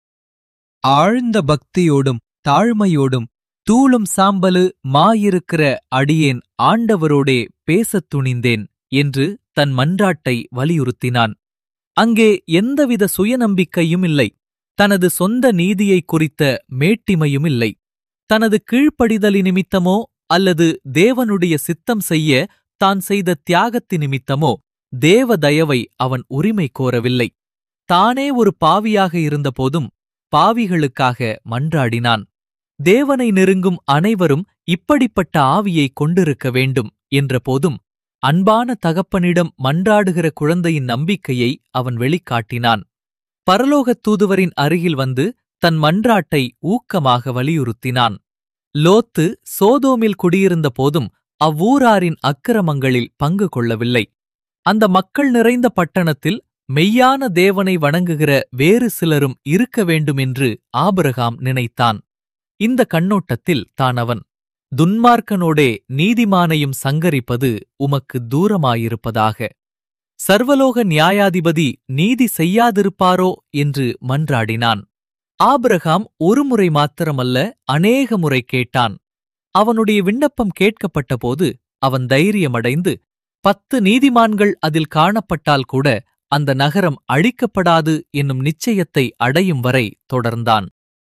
A: ஆழ்ந்த பக்தியோடும் தாழ்மையோடும் தூளும் சாம்பலு மாயிருக்கிற அடியேன் ஆண்டவரோடே பேசத் துணிந்தேன் என்று தன் மன்றாட்டை வலியுறுத்தினான் அங்கே எந்தவித சுயநம்பிக்கையும் இல்லை தனது சொந்த நீதியை குறித்த மேட்டிமையும் இல்லை தனது கீழ்ப்படிதலி நிமித்தமோ அல்லது தேவனுடைய சித்தம் செய்ய தான் செய்த தியாகத்தி நிமித்தமோ தேவ தயவை அவன் உரிமை கோரவில்லை தானே ஒரு பாவியாக இருந்தபோதும் பாவிகளுக்காக மன்றாடினான் தேவனை நெருங்கும் அனைவரும் இப்படிப்பட்ட ஆவியை கொண்டிருக்க வேண்டும் என்றபோதும் அன்பான தகப்பனிடம் மன்றாடுகிற குழந்தையின் நம்பிக்கையை அவன் வெளிக்காட்டினான் பரலோகத் தூதுவரின் அருகில் வந்து தன் மன்றாட்டை ஊக்கமாக வலியுறுத்தினான் லோத்து சோதோமில் குடியிருந்த போதும் அவ்வூராரின் அக்கிரமங்களில் பங்கு கொள்ளவில்லை அந்த மக்கள் நிறைந்த பட்டணத்தில் மெய்யான தேவனை வணங்குகிற வேறு சிலரும் இருக்க வேண்டுமென்று ஆபிரகாம் நினைத்தான் இந்த கண்ணோட்டத்தில் தான் அவன் துன்மார்க்கனோடே நீதிமானையும் சங்கரிப்பது உமக்கு தூரமாயிருப்பதாக சர்வலோக நியாயாதிபதி நீதி செய்யாதிருப்பாரோ என்று மன்றாடினான் ஆபிரகாம் ஒருமுறை மாத்திரமல்ல அநேக முறை கேட்டான் அவனுடைய விண்ணப்பம் கேட்கப்பட்டபோது அவன் தைரியமடைந்து பத்து நீதிமான்கள் அதில் காணப்பட்டால் கூட அந்த நகரம் அழிக்கப்படாது என்னும் நிச்சயத்தை அடையும் வரை தொடர்ந்தான்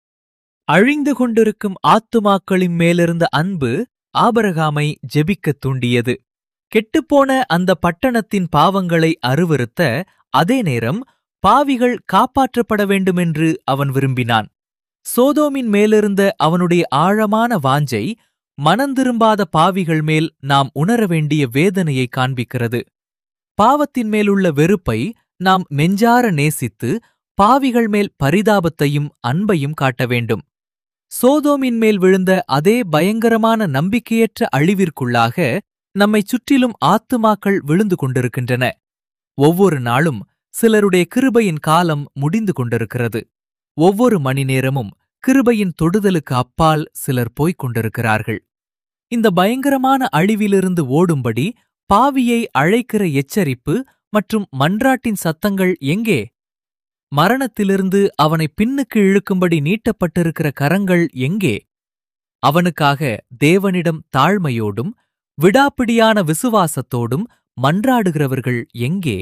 A: அழிந்து கொண்டிருக்கும் ஆத்துமாக்களின் மேலிருந்த அன்பு ஆபரகாமை ஜெபிக்கத் தூண்டியது கெட்டுப்போன அந்த பட்டணத்தின் பாவங்களை அருவருத்த அதே நேரம் பாவிகள் காப்பாற்றப்பட வேண்டுமென்று அவன் விரும்பினான் சோதோமின் மேலிருந்த அவனுடைய ஆழமான வாஞ்சை மனந்திரும்பாத பாவிகள் மேல் நாம் உணர வேண்டிய வேதனையை காண்பிக்கிறது பாவத்தின் மேலுள்ள வெறுப்பை நாம் நெஞ்சார நேசித்து பாவிகள் மேல் பரிதாபத்தையும் அன்பையும் காட்ட வேண்டும் சோதோமின் மேல் விழுந்த அதே பயங்கரமான நம்பிக்கையற்ற அழிவிற்குள்ளாக நம்மைச் சுற்றிலும் ஆத்துமாக்கள் விழுந்து கொண்டிருக்கின்றன ஒவ்வொரு நாளும் சிலருடைய கிருபையின் காலம் முடிந்து கொண்டிருக்கிறது ஒவ்வொரு மணி நேரமும் கிருபையின் தொடுதலுக்கு அப்பால் சிலர் போய்க் கொண்டிருக்கிறார்கள் இந்த பயங்கரமான அழிவிலிருந்து ஓடும்படி பாவியை அழைக்கிற எச்சரிப்பு மற்றும் மன்றாட்டின் சத்தங்கள் எங்கே மரணத்திலிருந்து அவனை பின்னுக்கு இழுக்கும்படி நீட்டப்பட்டிருக்கிற கரங்கள் எங்கே அவனுக்காக தேவனிடம் தாழ்மையோடும் விடாப்பிடியான விசுவாசத்தோடும் மன்றாடுகிறவர்கள் எங்கே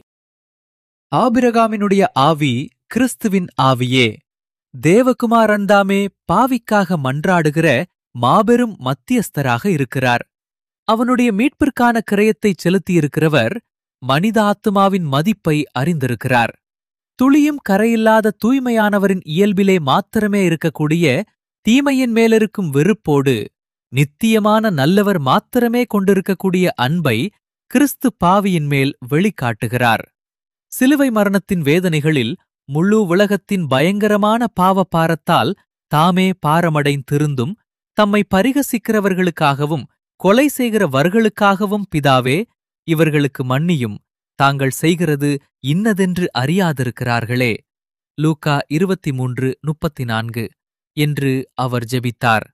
A: ஆபிரகாமினுடைய ஆவி கிறிஸ்துவின் ஆவியே தேவகுமாரன்தாமே பாவிக்காக மன்றாடுகிற மாபெரும் மத்தியஸ்தராக இருக்கிறார் அவனுடைய மீட்பிற்கான கிரயத்தை செலுத்தியிருக்கிறவர் மனித ஆத்துமாவின் மதிப்பை அறிந்திருக்கிறார் துளியும் கரையில்லாத தூய்மையானவரின் இயல்பிலே மாத்திரமே இருக்கக்கூடிய தீமையின் மேலிருக்கும் வெறுப்போடு நித்தியமான நல்லவர் மாத்திரமே கொண்டிருக்கக்கூடிய அன்பை கிறிஸ்து பாவியின் மேல் வெளிக்காட்டுகிறார் சிலுவை மரணத்தின் வேதனைகளில் முழு உலகத்தின் பயங்கரமான பாவ பாரத்தால் தாமே பாரமடைந்திருந்தும் தம்மை பரிகசிக்கிறவர்களுக்காகவும் கொலை செய்கிறவர்களுக்காகவும் பிதாவே இவர்களுக்கு மன்னியும் தாங்கள் செய்கிறது இன்னதென்று அறியாதிருக்கிறார்களே லூக்கா இருபத்தி மூன்று முப்பத்தி நான்கு என்று அவர் ஜெபித்தார்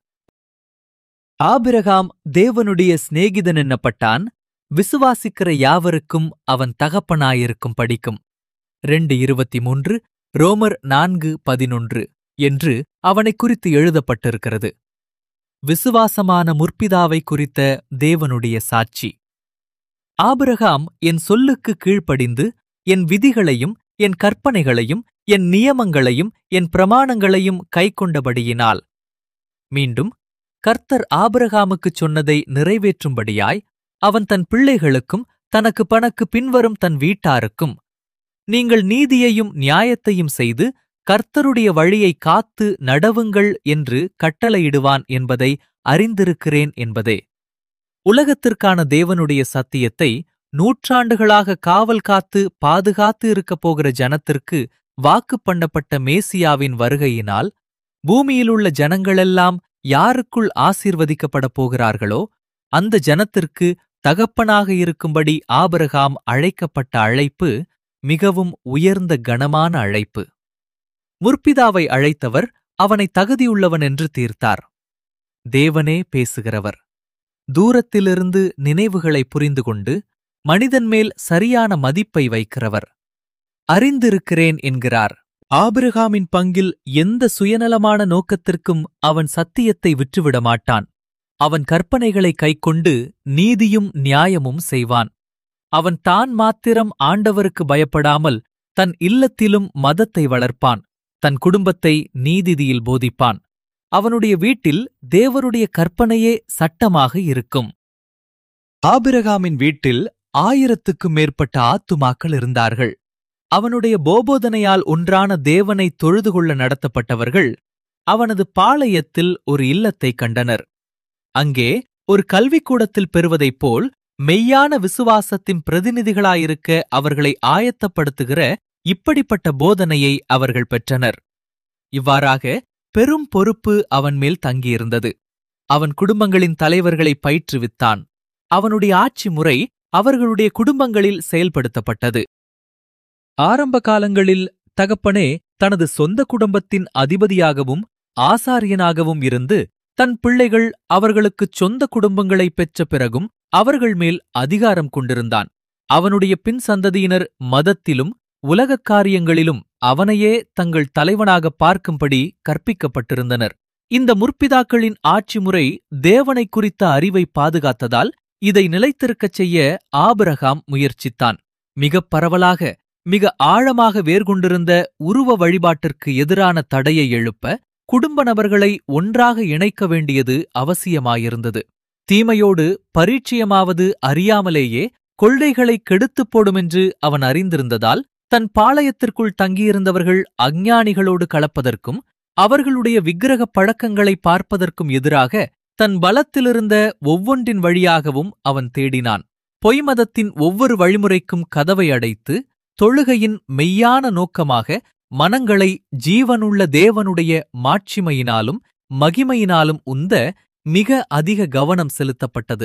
A: ஆபிரகாம் தேவனுடைய சிநேகிதன் என்னப்பட்டான் விசுவாசிக்கிற யாவருக்கும் அவன் தகப்பனாயிருக்கும் படிக்கும் ரெண்டு இருபத்தி மூன்று ரோமர் நான்கு பதினொன்று என்று அவனைக் குறித்து எழுதப்பட்டிருக்கிறது விசுவாசமான முற்பிதாவை குறித்த தேவனுடைய சாட்சி ஆபிரகாம் என் சொல்லுக்கு கீழ்ப்படிந்து என் விதிகளையும் என் கற்பனைகளையும் என் நியமங்களையும் என் பிரமாணங்களையும் கைக்கொண்டபடியினால் மீண்டும் கர்த்தர் ஆபிரகாமுக்குச் சொன்னதை நிறைவேற்றும்படியாய் அவன் தன் பிள்ளைகளுக்கும் தனக்கு பணக்கு பின்வரும் தன் வீட்டாருக்கும் நீங்கள் நீதியையும் நியாயத்தையும் செய்து கர்த்தருடைய வழியை காத்து நடவுங்கள் என்று கட்டளையிடுவான் என்பதை அறிந்திருக்கிறேன் என்பதே உலகத்திற்கான தேவனுடைய சத்தியத்தை நூற்றாண்டுகளாக காவல் காத்து பாதுகாத்து இருக்கப் போகிற ஜனத்திற்கு வாக்கு பண்ணப்பட்ட மேசியாவின் வருகையினால் பூமியிலுள்ள ஜனங்களெல்லாம் யாருக்குள் ஆசீர்வதிக்கப்படப் போகிறார்களோ அந்த ஜனத்திற்கு தகப்பனாக இருக்கும்படி ஆபிரகாம் அழைக்கப்பட்ட அழைப்பு மிகவும் உயர்ந்த கனமான அழைப்பு முற்பிதாவை அழைத்தவர் அவனை தகுதியுள்ளவன் என்று தீர்த்தார் தேவனே பேசுகிறவர் தூரத்திலிருந்து நினைவுகளை புரிந்து கொண்டு மனிதன் மேல் சரியான மதிப்பை வைக்கிறவர் அறிந்திருக்கிறேன் என்கிறார் ஆபிரகாமின் பங்கில் எந்த சுயநலமான நோக்கத்திற்கும் அவன் சத்தியத்தை விற்றுவிட மாட்டான் அவன் கற்பனைகளை கைக்கொண்டு நீதியும் நியாயமும் செய்வான் அவன் தான் மாத்திரம் ஆண்டவருக்கு பயப்படாமல் தன் இல்லத்திலும் மதத்தை வளர்ப்பான் தன் குடும்பத்தை நீதிதியில் போதிப்பான் அவனுடைய வீட்டில் தேவருடைய கற்பனையே சட்டமாக இருக்கும் ஆபிரகாமின் வீட்டில் ஆயிரத்துக்கும் மேற்பட்ட ஆத்துமாக்கள் இருந்தார்கள் அவனுடைய போபோதனையால் ஒன்றான தேவனை தொழுது கொள்ள நடத்தப்பட்டவர்கள் அவனது பாளையத்தில் ஒரு இல்லத்தைக் கண்டனர் அங்கே ஒரு கல்விக்கூடத்தில் பெறுவதைப் போல் மெய்யான விசுவாசத்தின் பிரதிநிதிகளாயிருக்க அவர்களை ஆயத்தப்படுத்துகிற இப்படிப்பட்ட போதனையை அவர்கள் பெற்றனர் இவ்வாறாக பெரும் பொறுப்பு அவன் மேல் தங்கியிருந்தது அவன் குடும்பங்களின் தலைவர்களை பயிற்றுவித்தான் அவனுடைய ஆட்சி முறை அவர்களுடைய குடும்பங்களில் செயல்படுத்தப்பட்டது ஆரம்ப காலங்களில் தகப்பனே தனது சொந்த குடும்பத்தின் அதிபதியாகவும் ஆசாரியனாகவும் இருந்து தன் பிள்ளைகள் அவர்களுக்குச் சொந்த குடும்பங்களை பெற்ற பிறகும் அவர்கள் மேல் அதிகாரம் கொண்டிருந்தான் அவனுடைய பின் சந்ததியினர் மதத்திலும் உலகக் காரியங்களிலும் அவனையே தங்கள் தலைவனாக பார்க்கும்படி கற்பிக்கப்பட்டிருந்தனர் இந்த முற்பிதாக்களின் ஆட்சி முறை தேவனை குறித்த அறிவை பாதுகாத்ததால் இதை நிலைத்திருக்கச் செய்ய ஆபிரகாம் முயற்சித்தான் மிகப் பரவலாக மிக ஆழமாக வேர்கொண்டிருந்த உருவ வழிபாட்டிற்கு எதிரான தடையை எழுப்ப குடும்ப நபர்களை ஒன்றாக இணைக்க வேண்டியது அவசியமாயிருந்தது தீமையோடு பரீட்சயமாவது அறியாமலேயே கொள்ளைகளை கெடுத்துப் போடுமென்று அவன் அறிந்திருந்ததால் தன் பாளையத்திற்குள் தங்கியிருந்தவர்கள் அஞ்ஞானிகளோடு கலப்பதற்கும் அவர்களுடைய விக்கிரக பழக்கங்களை பார்ப்பதற்கும் எதிராக தன் பலத்திலிருந்த ஒவ்வொன்றின் வழியாகவும் அவன் தேடினான் பொய்மதத்தின் ஒவ்வொரு வழிமுறைக்கும் கதவை அடைத்து தொழுகையின் மெய்யான நோக்கமாக மனங்களை ஜீவனுள்ள தேவனுடைய மாட்சிமையினாலும் மகிமையினாலும் உந்த மிக அதிக கவனம் செலுத்தப்பட்டது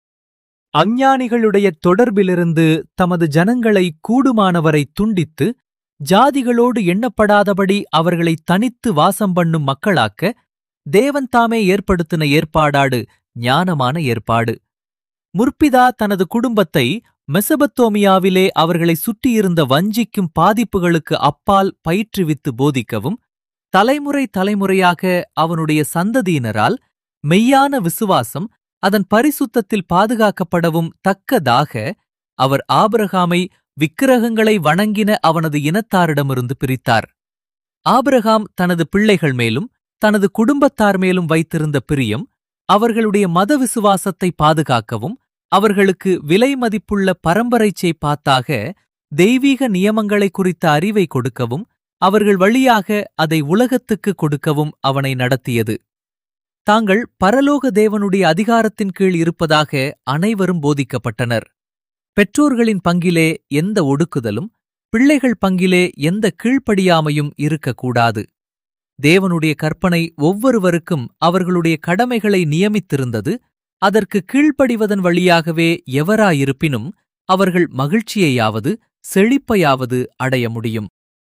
A: அஞ்ஞானிகளுடைய தொடர்பிலிருந்து தமது ஜனங்களை கூடுமானவரை துண்டித்து ஜாதிகளோடு எண்ணப்படாதபடி அவர்களை தனித்து வாசம் பண்ணும் மக்களாக்க தேவன் தாமே ஏற்படுத்தின ஏற்பாடாடு ஞானமான ஏற்பாடு முற்பிதா தனது குடும்பத்தை மெசபத்தோமியாவிலே அவர்களை சுற்றியிருந்த வஞ்சிக்கும் பாதிப்புகளுக்கு அப்பால் பயிற்றுவித்து போதிக்கவும் தலைமுறை தலைமுறையாக அவனுடைய சந்ததியினரால் மெய்யான விசுவாசம் அதன் பரிசுத்தத்தில் பாதுகாக்கப்படவும் தக்கதாக அவர் ஆபிரகாமை விக்கிரகங்களை வணங்கின அவனது இனத்தாரிடமிருந்து பிரித்தார் ஆபிரகாம் தனது பிள்ளைகள் மேலும் தனது குடும்பத்தார் மேலும் வைத்திருந்த பிரியம் அவர்களுடைய மத விசுவாசத்தை பாதுகாக்கவும் அவர்களுக்கு விலை மதிப்புள்ள பரம்பரைச்சை பாத்தாக தெய்வீக நியமங்களை குறித்த அறிவை கொடுக்கவும் அவர்கள் வழியாக அதை உலகத்துக்கு கொடுக்கவும் அவனை நடத்தியது தாங்கள் பரலோக தேவனுடைய அதிகாரத்தின் கீழ் இருப்பதாக அனைவரும் போதிக்கப்பட்டனர் பெற்றோர்களின் பங்கிலே எந்த ஒடுக்குதலும் பிள்ளைகள் பங்கிலே எந்த கீழ்ப்படியாமையும் இருக்கக்கூடாது தேவனுடைய கற்பனை ஒவ்வொருவருக்கும் அவர்களுடைய கடமைகளை நியமித்திருந்தது அதற்கு கீழ்ப்படிவதன் வழியாகவே எவராயிருப்பினும் அவர்கள் மகிழ்ச்சியையாவது செழிப்பையாவது அடைய முடியும்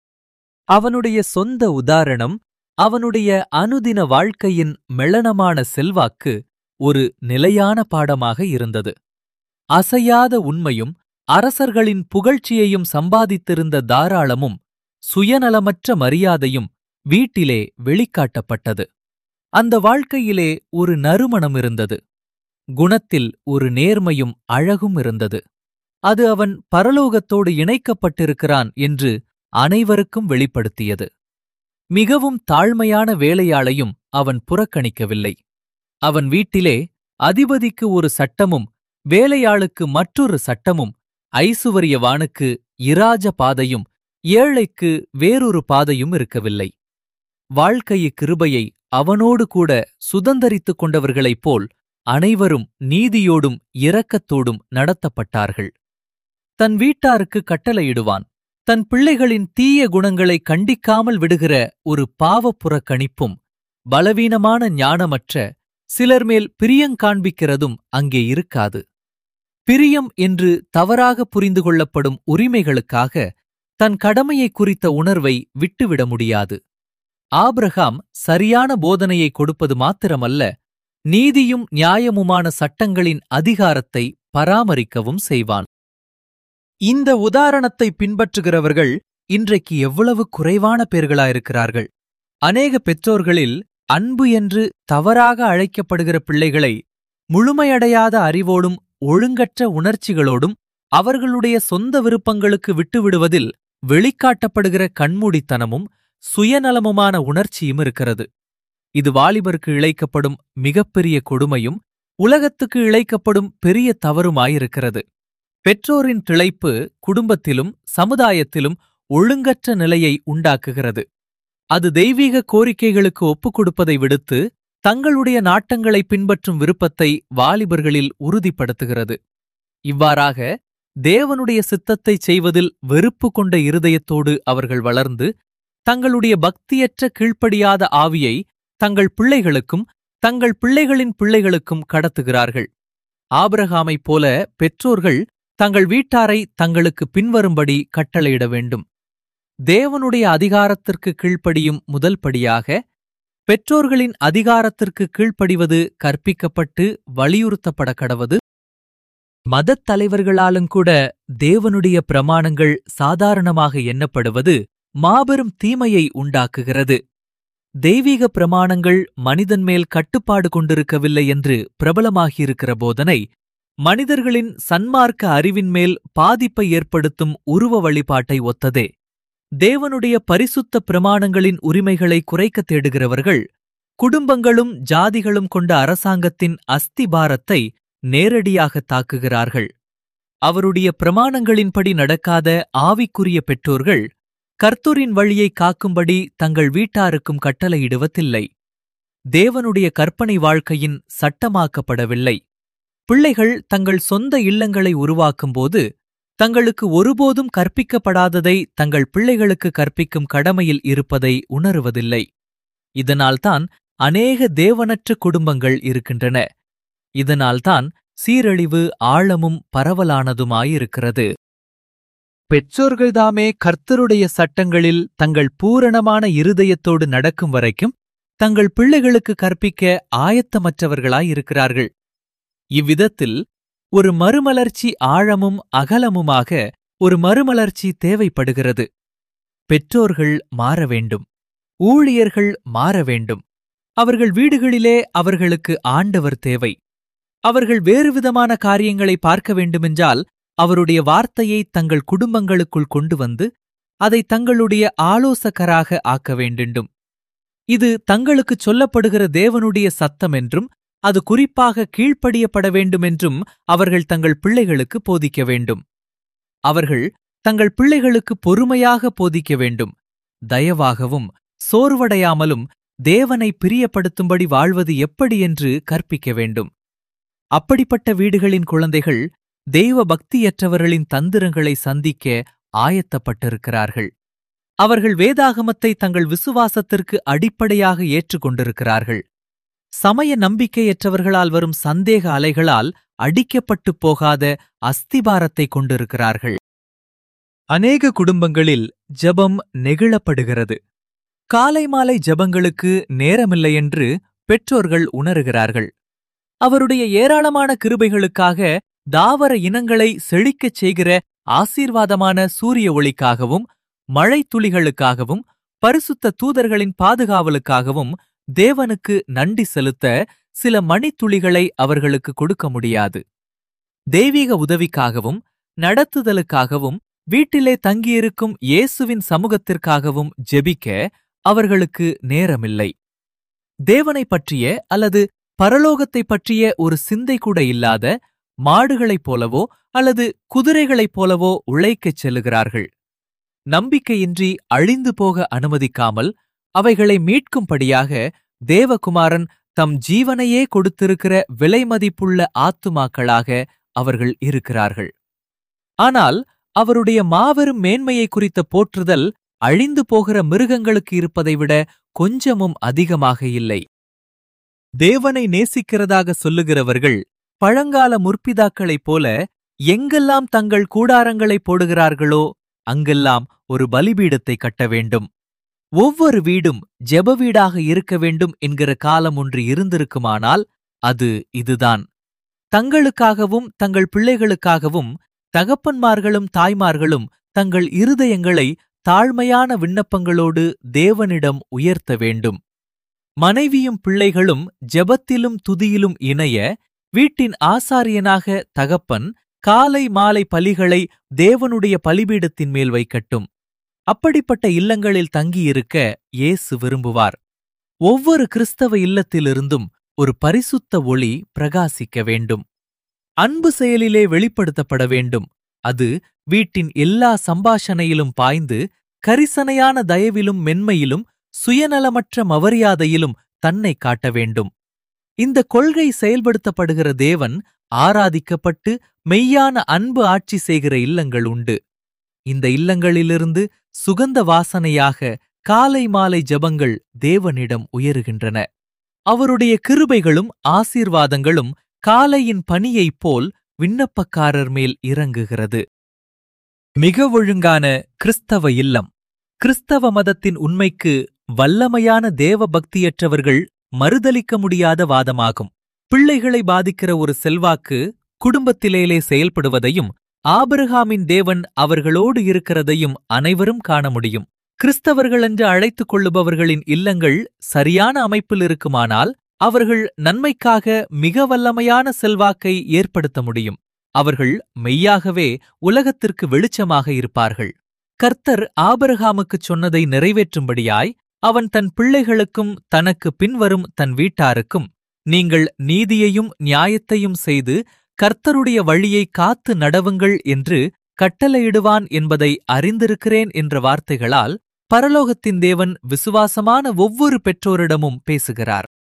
A: அவனுடைய சொந்த உதாரணம் அவனுடைய அனுதின வாழ்க்கையின் மெளனமான செல்வாக்கு ஒரு நிலையான பாடமாக இருந்தது அசையாத உண்மையும் அரசர்களின் புகழ்ச்சியையும் சம்பாதித்திருந்த தாராளமும் சுயநலமற்ற மரியாதையும் வீட்டிலே வெளிக்காட்டப்பட்டது அந்த வாழ்க்கையிலே ஒரு நறுமணம் இருந்தது குணத்தில் ஒரு நேர்மையும் அழகும் இருந்தது அது அவன் பரலோகத்தோடு இணைக்கப்பட்டிருக்கிறான் என்று அனைவருக்கும் வெளிப்படுத்தியது மிகவும் தாழ்மையான வேலையாளையும் அவன் புறக்கணிக்கவில்லை அவன் வீட்டிலே அதிபதிக்கு ஒரு சட்டமும் வேலையாளுக்கு மற்றொரு சட்டமும் ஐசுவரியவானுக்கு இராஜ பாதையும் ஏழைக்கு வேறொரு பாதையும் இருக்கவில்லை வாழ்க்கைய கிருபையை அவனோடு கூட சுதந்தரித்துக் கொண்டவர்களைப் போல் அனைவரும் நீதியோடும் இரக்கத்தோடும் நடத்தப்பட்டார்கள் தன் வீட்டாருக்கு கட்டளையிடுவான் தன் பிள்ளைகளின் தீய குணங்களை கண்டிக்காமல் விடுகிற ஒரு பாவப்புறக்கணிப்பும் பலவீனமான ஞானமற்ற சிலர் மேல் பிரியங்காண்பிக்கிறதும் அங்கே இருக்காது பிரியம் என்று தவறாக புரிந்து கொள்ளப்படும் உரிமைகளுக்காக தன் கடமையை குறித்த உணர்வை விட்டுவிட முடியாது ஆபிரகாம் சரியான போதனையை கொடுப்பது மாத்திரமல்ல நீதியும் நியாயமுமான சட்டங்களின் அதிகாரத்தை பராமரிக்கவும் செய்வான் இந்த உதாரணத்தை பின்பற்றுகிறவர்கள் இன்றைக்கு எவ்வளவு குறைவான பேர்களாயிருக்கிறார்கள் அநேக பெற்றோர்களில் அன்பு என்று தவறாக அழைக்கப்படுகிற பிள்ளைகளை முழுமையடையாத அறிவோடும் ஒழுங்கற்ற உணர்ச்சிகளோடும் அவர்களுடைய சொந்த விருப்பங்களுக்கு விட்டுவிடுவதில் வெளிக்காட்டப்படுகிற கண்மூடித்தனமும் சுயநலமுமான உணர்ச்சியும் இருக்கிறது இது வாலிபருக்கு இழைக்கப்படும் மிகப்பெரிய கொடுமையும் உலகத்துக்கு இழைக்கப்படும் பெரிய தவறுமாயிருக்கிறது பெற்றோரின் திளைப்பு குடும்பத்திலும் சமுதாயத்திலும் ஒழுங்கற்ற நிலையை உண்டாக்குகிறது அது தெய்வீக கோரிக்கைகளுக்கு ஒப்புக் கொடுப்பதை விடுத்து தங்களுடைய நாட்டங்களை பின்பற்றும் விருப்பத்தை வாலிபர்களில் உறுதிப்படுத்துகிறது இவ்வாறாக தேவனுடைய சித்தத்தை செய்வதில் வெறுப்பு கொண்ட இருதயத்தோடு அவர்கள் வளர்ந்து தங்களுடைய பக்தியற்ற கீழ்ப்படியாத ஆவியை தங்கள் பிள்ளைகளுக்கும் தங்கள் பிள்ளைகளின் பிள்ளைகளுக்கும் கடத்துகிறார்கள் ஆபிரகாமைப் போல பெற்றோர்கள் தங்கள் வீட்டாரை தங்களுக்கு பின்வரும்படி கட்டளையிட வேண்டும் தேவனுடைய அதிகாரத்திற்கு கீழ்ப்படியும் முதல் படியாக பெற்றோர்களின் அதிகாரத்திற்கு கீழ்ப்படிவது கற்பிக்கப்பட்டு வலியுறுத்தப்பட கடவது மதத் தலைவர்களாலும் கூட தேவனுடைய பிரமாணங்கள் சாதாரணமாக எண்ணப்படுவது மாபெரும் தீமையை உண்டாக்குகிறது தெய்வீக பிரமாணங்கள் மனிதன் மேல் கட்டுப்பாடு கொண்டிருக்கவில்லை என்று பிரபலமாகியிருக்கிற போதனை மனிதர்களின் சன்மார்க்க அறிவின் மேல் பாதிப்பை ஏற்படுத்தும் உருவ வழிபாட்டை ஒத்ததே தேவனுடைய பரிசுத்த பிரமாணங்களின் உரிமைகளை குறைக்கத் தேடுகிறவர்கள் குடும்பங்களும் ஜாதிகளும் கொண்ட அரசாங்கத்தின் அஸ்திபாரத்தை நேரடியாக தாக்குகிறார்கள் அவருடைய பிரமாணங்களின்படி நடக்காத ஆவிக்குரிய பெற்றோர்கள் கர்த்தரின் வழியை காக்கும்படி தங்கள் வீட்டாருக்கும் கட்டளையிடுவதில்லை தேவனுடைய கற்பனை வாழ்க்கையின் சட்டமாக்கப்படவில்லை பிள்ளைகள் தங்கள் சொந்த இல்லங்களை உருவாக்கும்போது தங்களுக்கு ஒருபோதும் கற்பிக்கப்படாததை தங்கள் பிள்ளைகளுக்கு கற்பிக்கும் கடமையில் இருப்பதை உணருவதில்லை இதனால்தான் அநேக தேவனற்ற குடும்பங்கள் இருக்கின்றன இதனால்தான் சீரழிவு ஆழமும் பரவலானதுமாயிருக்கிறது பெற்றோர்கள்தாமே கர்த்தருடைய சட்டங்களில் தங்கள் பூரணமான இருதயத்தோடு நடக்கும் வரைக்கும் தங்கள் பிள்ளைகளுக்கு கற்பிக்க ஆயத்தமற்றவர்களாயிருக்கிறார்கள் இவ்விதத்தில் ஒரு மறுமலர்ச்சி ஆழமும் அகலமுமாக ஒரு மறுமலர்ச்சி தேவைப்படுகிறது பெற்றோர்கள் மாற வேண்டும் ஊழியர்கள் மாற வேண்டும் அவர்கள் வீடுகளிலே அவர்களுக்கு ஆண்டவர் தேவை அவர்கள் வேறுவிதமான காரியங்களை பார்க்க வேண்டுமென்றால் அவருடைய வார்த்தையை தங்கள் குடும்பங்களுக்குள் கொண்டு வந்து அதை தங்களுடைய ஆலோசகராக ஆக்க வேண்டிண்டும் இது தங்களுக்கு சொல்லப்படுகிற தேவனுடைய சத்தம் என்றும் அது குறிப்பாக கீழ்ப்படியப்பட வேண்டுமென்றும் அவர்கள் தங்கள் பிள்ளைகளுக்கு போதிக்க வேண்டும் அவர்கள் தங்கள் பிள்ளைகளுக்கு பொறுமையாக போதிக்க வேண்டும் தயவாகவும் சோர்வடையாமலும் தேவனை பிரியப்படுத்தும்படி வாழ்வது எப்படி என்று கற்பிக்க வேண்டும் அப்படிப்பட்ட வீடுகளின் குழந்தைகள் தெய்வ பக்தியற்றவர்களின் தந்திரங்களை சந்திக்க ஆயத்தப்பட்டிருக்கிறார்கள் அவர்கள் வேதாகமத்தை தங்கள் விசுவாசத்திற்கு அடிப்படையாக ஏற்றுக்கொண்டிருக்கிறார்கள் சமய நம்பிக்கையற்றவர்களால் வரும் சந்தேக அலைகளால் அடிக்கப்பட்டுப் போகாத அஸ்திபாரத்தை கொண்டிருக்கிறார்கள் அநேக குடும்பங்களில் ஜெபம் நெகிழப்படுகிறது காலை மாலை ஜெபங்களுக்கு நேரமில்லை என்று பெற்றோர்கள் உணருகிறார்கள் அவருடைய ஏராளமான கிருபைகளுக்காக தாவர இனங்களை செழிக்கச் செய்கிற ஆசீர்வாதமான சூரிய ஒளிக்காகவும் மழை துளிகளுக்காகவும் பரிசுத்த தூதர்களின் பாதுகாவலுக்காகவும் தேவனுக்கு நன்றி செலுத்த சில மணித்துளிகளை அவர்களுக்கு கொடுக்க முடியாது தெய்வீக உதவிக்காகவும் நடத்துதலுக்காகவும் வீட்டிலே தங்கியிருக்கும் இயேசுவின் சமூகத்திற்காகவும் ஜெபிக்க அவர்களுக்கு நேரமில்லை தேவனைப் பற்றிய அல்லது பரலோகத்தைப் பற்றிய ஒரு சிந்தை கூட இல்லாத மாடுகளைப் போலவோ அல்லது குதிரைகளைப் போலவோ உழைக்கச் செல்லுகிறார்கள் நம்பிக்கையின்றி அழிந்து போக அனுமதிக்காமல் அவைகளை மீட்கும்படியாக தேவகுமாரன் தம் ஜீவனையே கொடுத்திருக்கிற விலைமதிப்புள்ள ஆத்துமாக்களாக அவர்கள் இருக்கிறார்கள் ஆனால் அவருடைய மாபெரும் மேன்மையை குறித்த போற்றுதல் அழிந்து போகிற மிருகங்களுக்கு இருப்பதை விட கொஞ்சமும் அதிகமாக இல்லை தேவனை நேசிக்கிறதாக சொல்லுகிறவர்கள் பழங்கால முற்பிதாக்களைப் போல எங்கெல்லாம் தங்கள் கூடாரங்களை போடுகிறார்களோ அங்கெல்லாம் ஒரு பலிபீடத்தை கட்ட வேண்டும் ஒவ்வொரு வீடும் ஜெப வீடாக இருக்க வேண்டும் என்கிற காலம் ஒன்று இருந்திருக்குமானால் அது இதுதான் தங்களுக்காகவும் தங்கள் பிள்ளைகளுக்காகவும் தகப்பன்மார்களும் தாய்மார்களும் தங்கள் இருதயங்களை தாழ்மையான விண்ணப்பங்களோடு தேவனிடம் உயர்த்த வேண்டும் மனைவியும் பிள்ளைகளும் ஜெபத்திலும் துதியிலும் இணைய வீட்டின் ஆசாரியனாக தகப்பன் காலை மாலை பலிகளை தேவனுடைய பலிபீடத்தின் மேல் வைக்கட்டும் அப்படிப்பட்ட இல்லங்களில் தங்கியிருக்க இயேசு விரும்புவார் ஒவ்வொரு கிறிஸ்தவ இல்லத்திலிருந்தும் ஒரு பரிசுத்த ஒளி பிரகாசிக்க வேண்டும் அன்பு செயலிலே வெளிப்படுத்தப்பட வேண்டும் அது வீட்டின் எல்லா சம்பாஷணையிலும் பாய்ந்து கரிசனையான தயவிலும் மென்மையிலும் சுயநலமற்ற மவரியாதையிலும் தன்னை காட்ட வேண்டும் இந்த கொள்கை செயல்படுத்தப்படுகிற தேவன் ஆராதிக்கப்பட்டு மெய்யான அன்பு ஆட்சி செய்கிற இல்லங்கள் உண்டு இந்த இல்லங்களிலிருந்து சுகந்த வாசனையாக காலை மாலை ஜபங்கள் தேவனிடம் உயருகின்றன அவருடைய கிருபைகளும் ஆசீர்வாதங்களும் காலையின் பனியைப் போல் விண்ணப்பக்காரர் மேல் இறங்குகிறது மிக ஒழுங்கான கிறிஸ்தவ இல்லம் கிறிஸ்தவ மதத்தின் உண்மைக்கு வல்லமையான தேவ பக்தியற்றவர்கள் மறுதலிக்க முடியாத வாதமாகும் பிள்ளைகளை பாதிக்கிற ஒரு செல்வாக்கு குடும்பத்திலேலே செயல்படுவதையும் ஆபிரகாமின் தேவன் அவர்களோடு இருக்கிறதையும் அனைவரும் காண முடியும் கிறிஸ்தவர்கள் என்று அழைத்துக் கொள்ளுபவர்களின் இல்லங்கள் சரியான அமைப்பில் இருக்குமானால் அவர்கள் நன்மைக்காக மிக வல்லமையான செல்வாக்கை ஏற்படுத்த முடியும் அவர்கள் மெய்யாகவே உலகத்திற்கு வெளிச்சமாக இருப்பார்கள் கர்த்தர் ஆபரகாமுக்குச் சொன்னதை நிறைவேற்றும்படியாய் அவன் தன் பிள்ளைகளுக்கும் தனக்கு பின்வரும் தன் வீட்டாருக்கும் நீங்கள் நீதியையும் நியாயத்தையும் செய்து கர்த்தருடைய வழியை காத்து நடவுங்கள் என்று கட்டளையிடுவான் என்பதை அறிந்திருக்கிறேன் என்ற வார்த்தைகளால் பரலோகத்தின் தேவன் விசுவாசமான ஒவ்வொரு பெற்றோரிடமும் பேசுகிறார்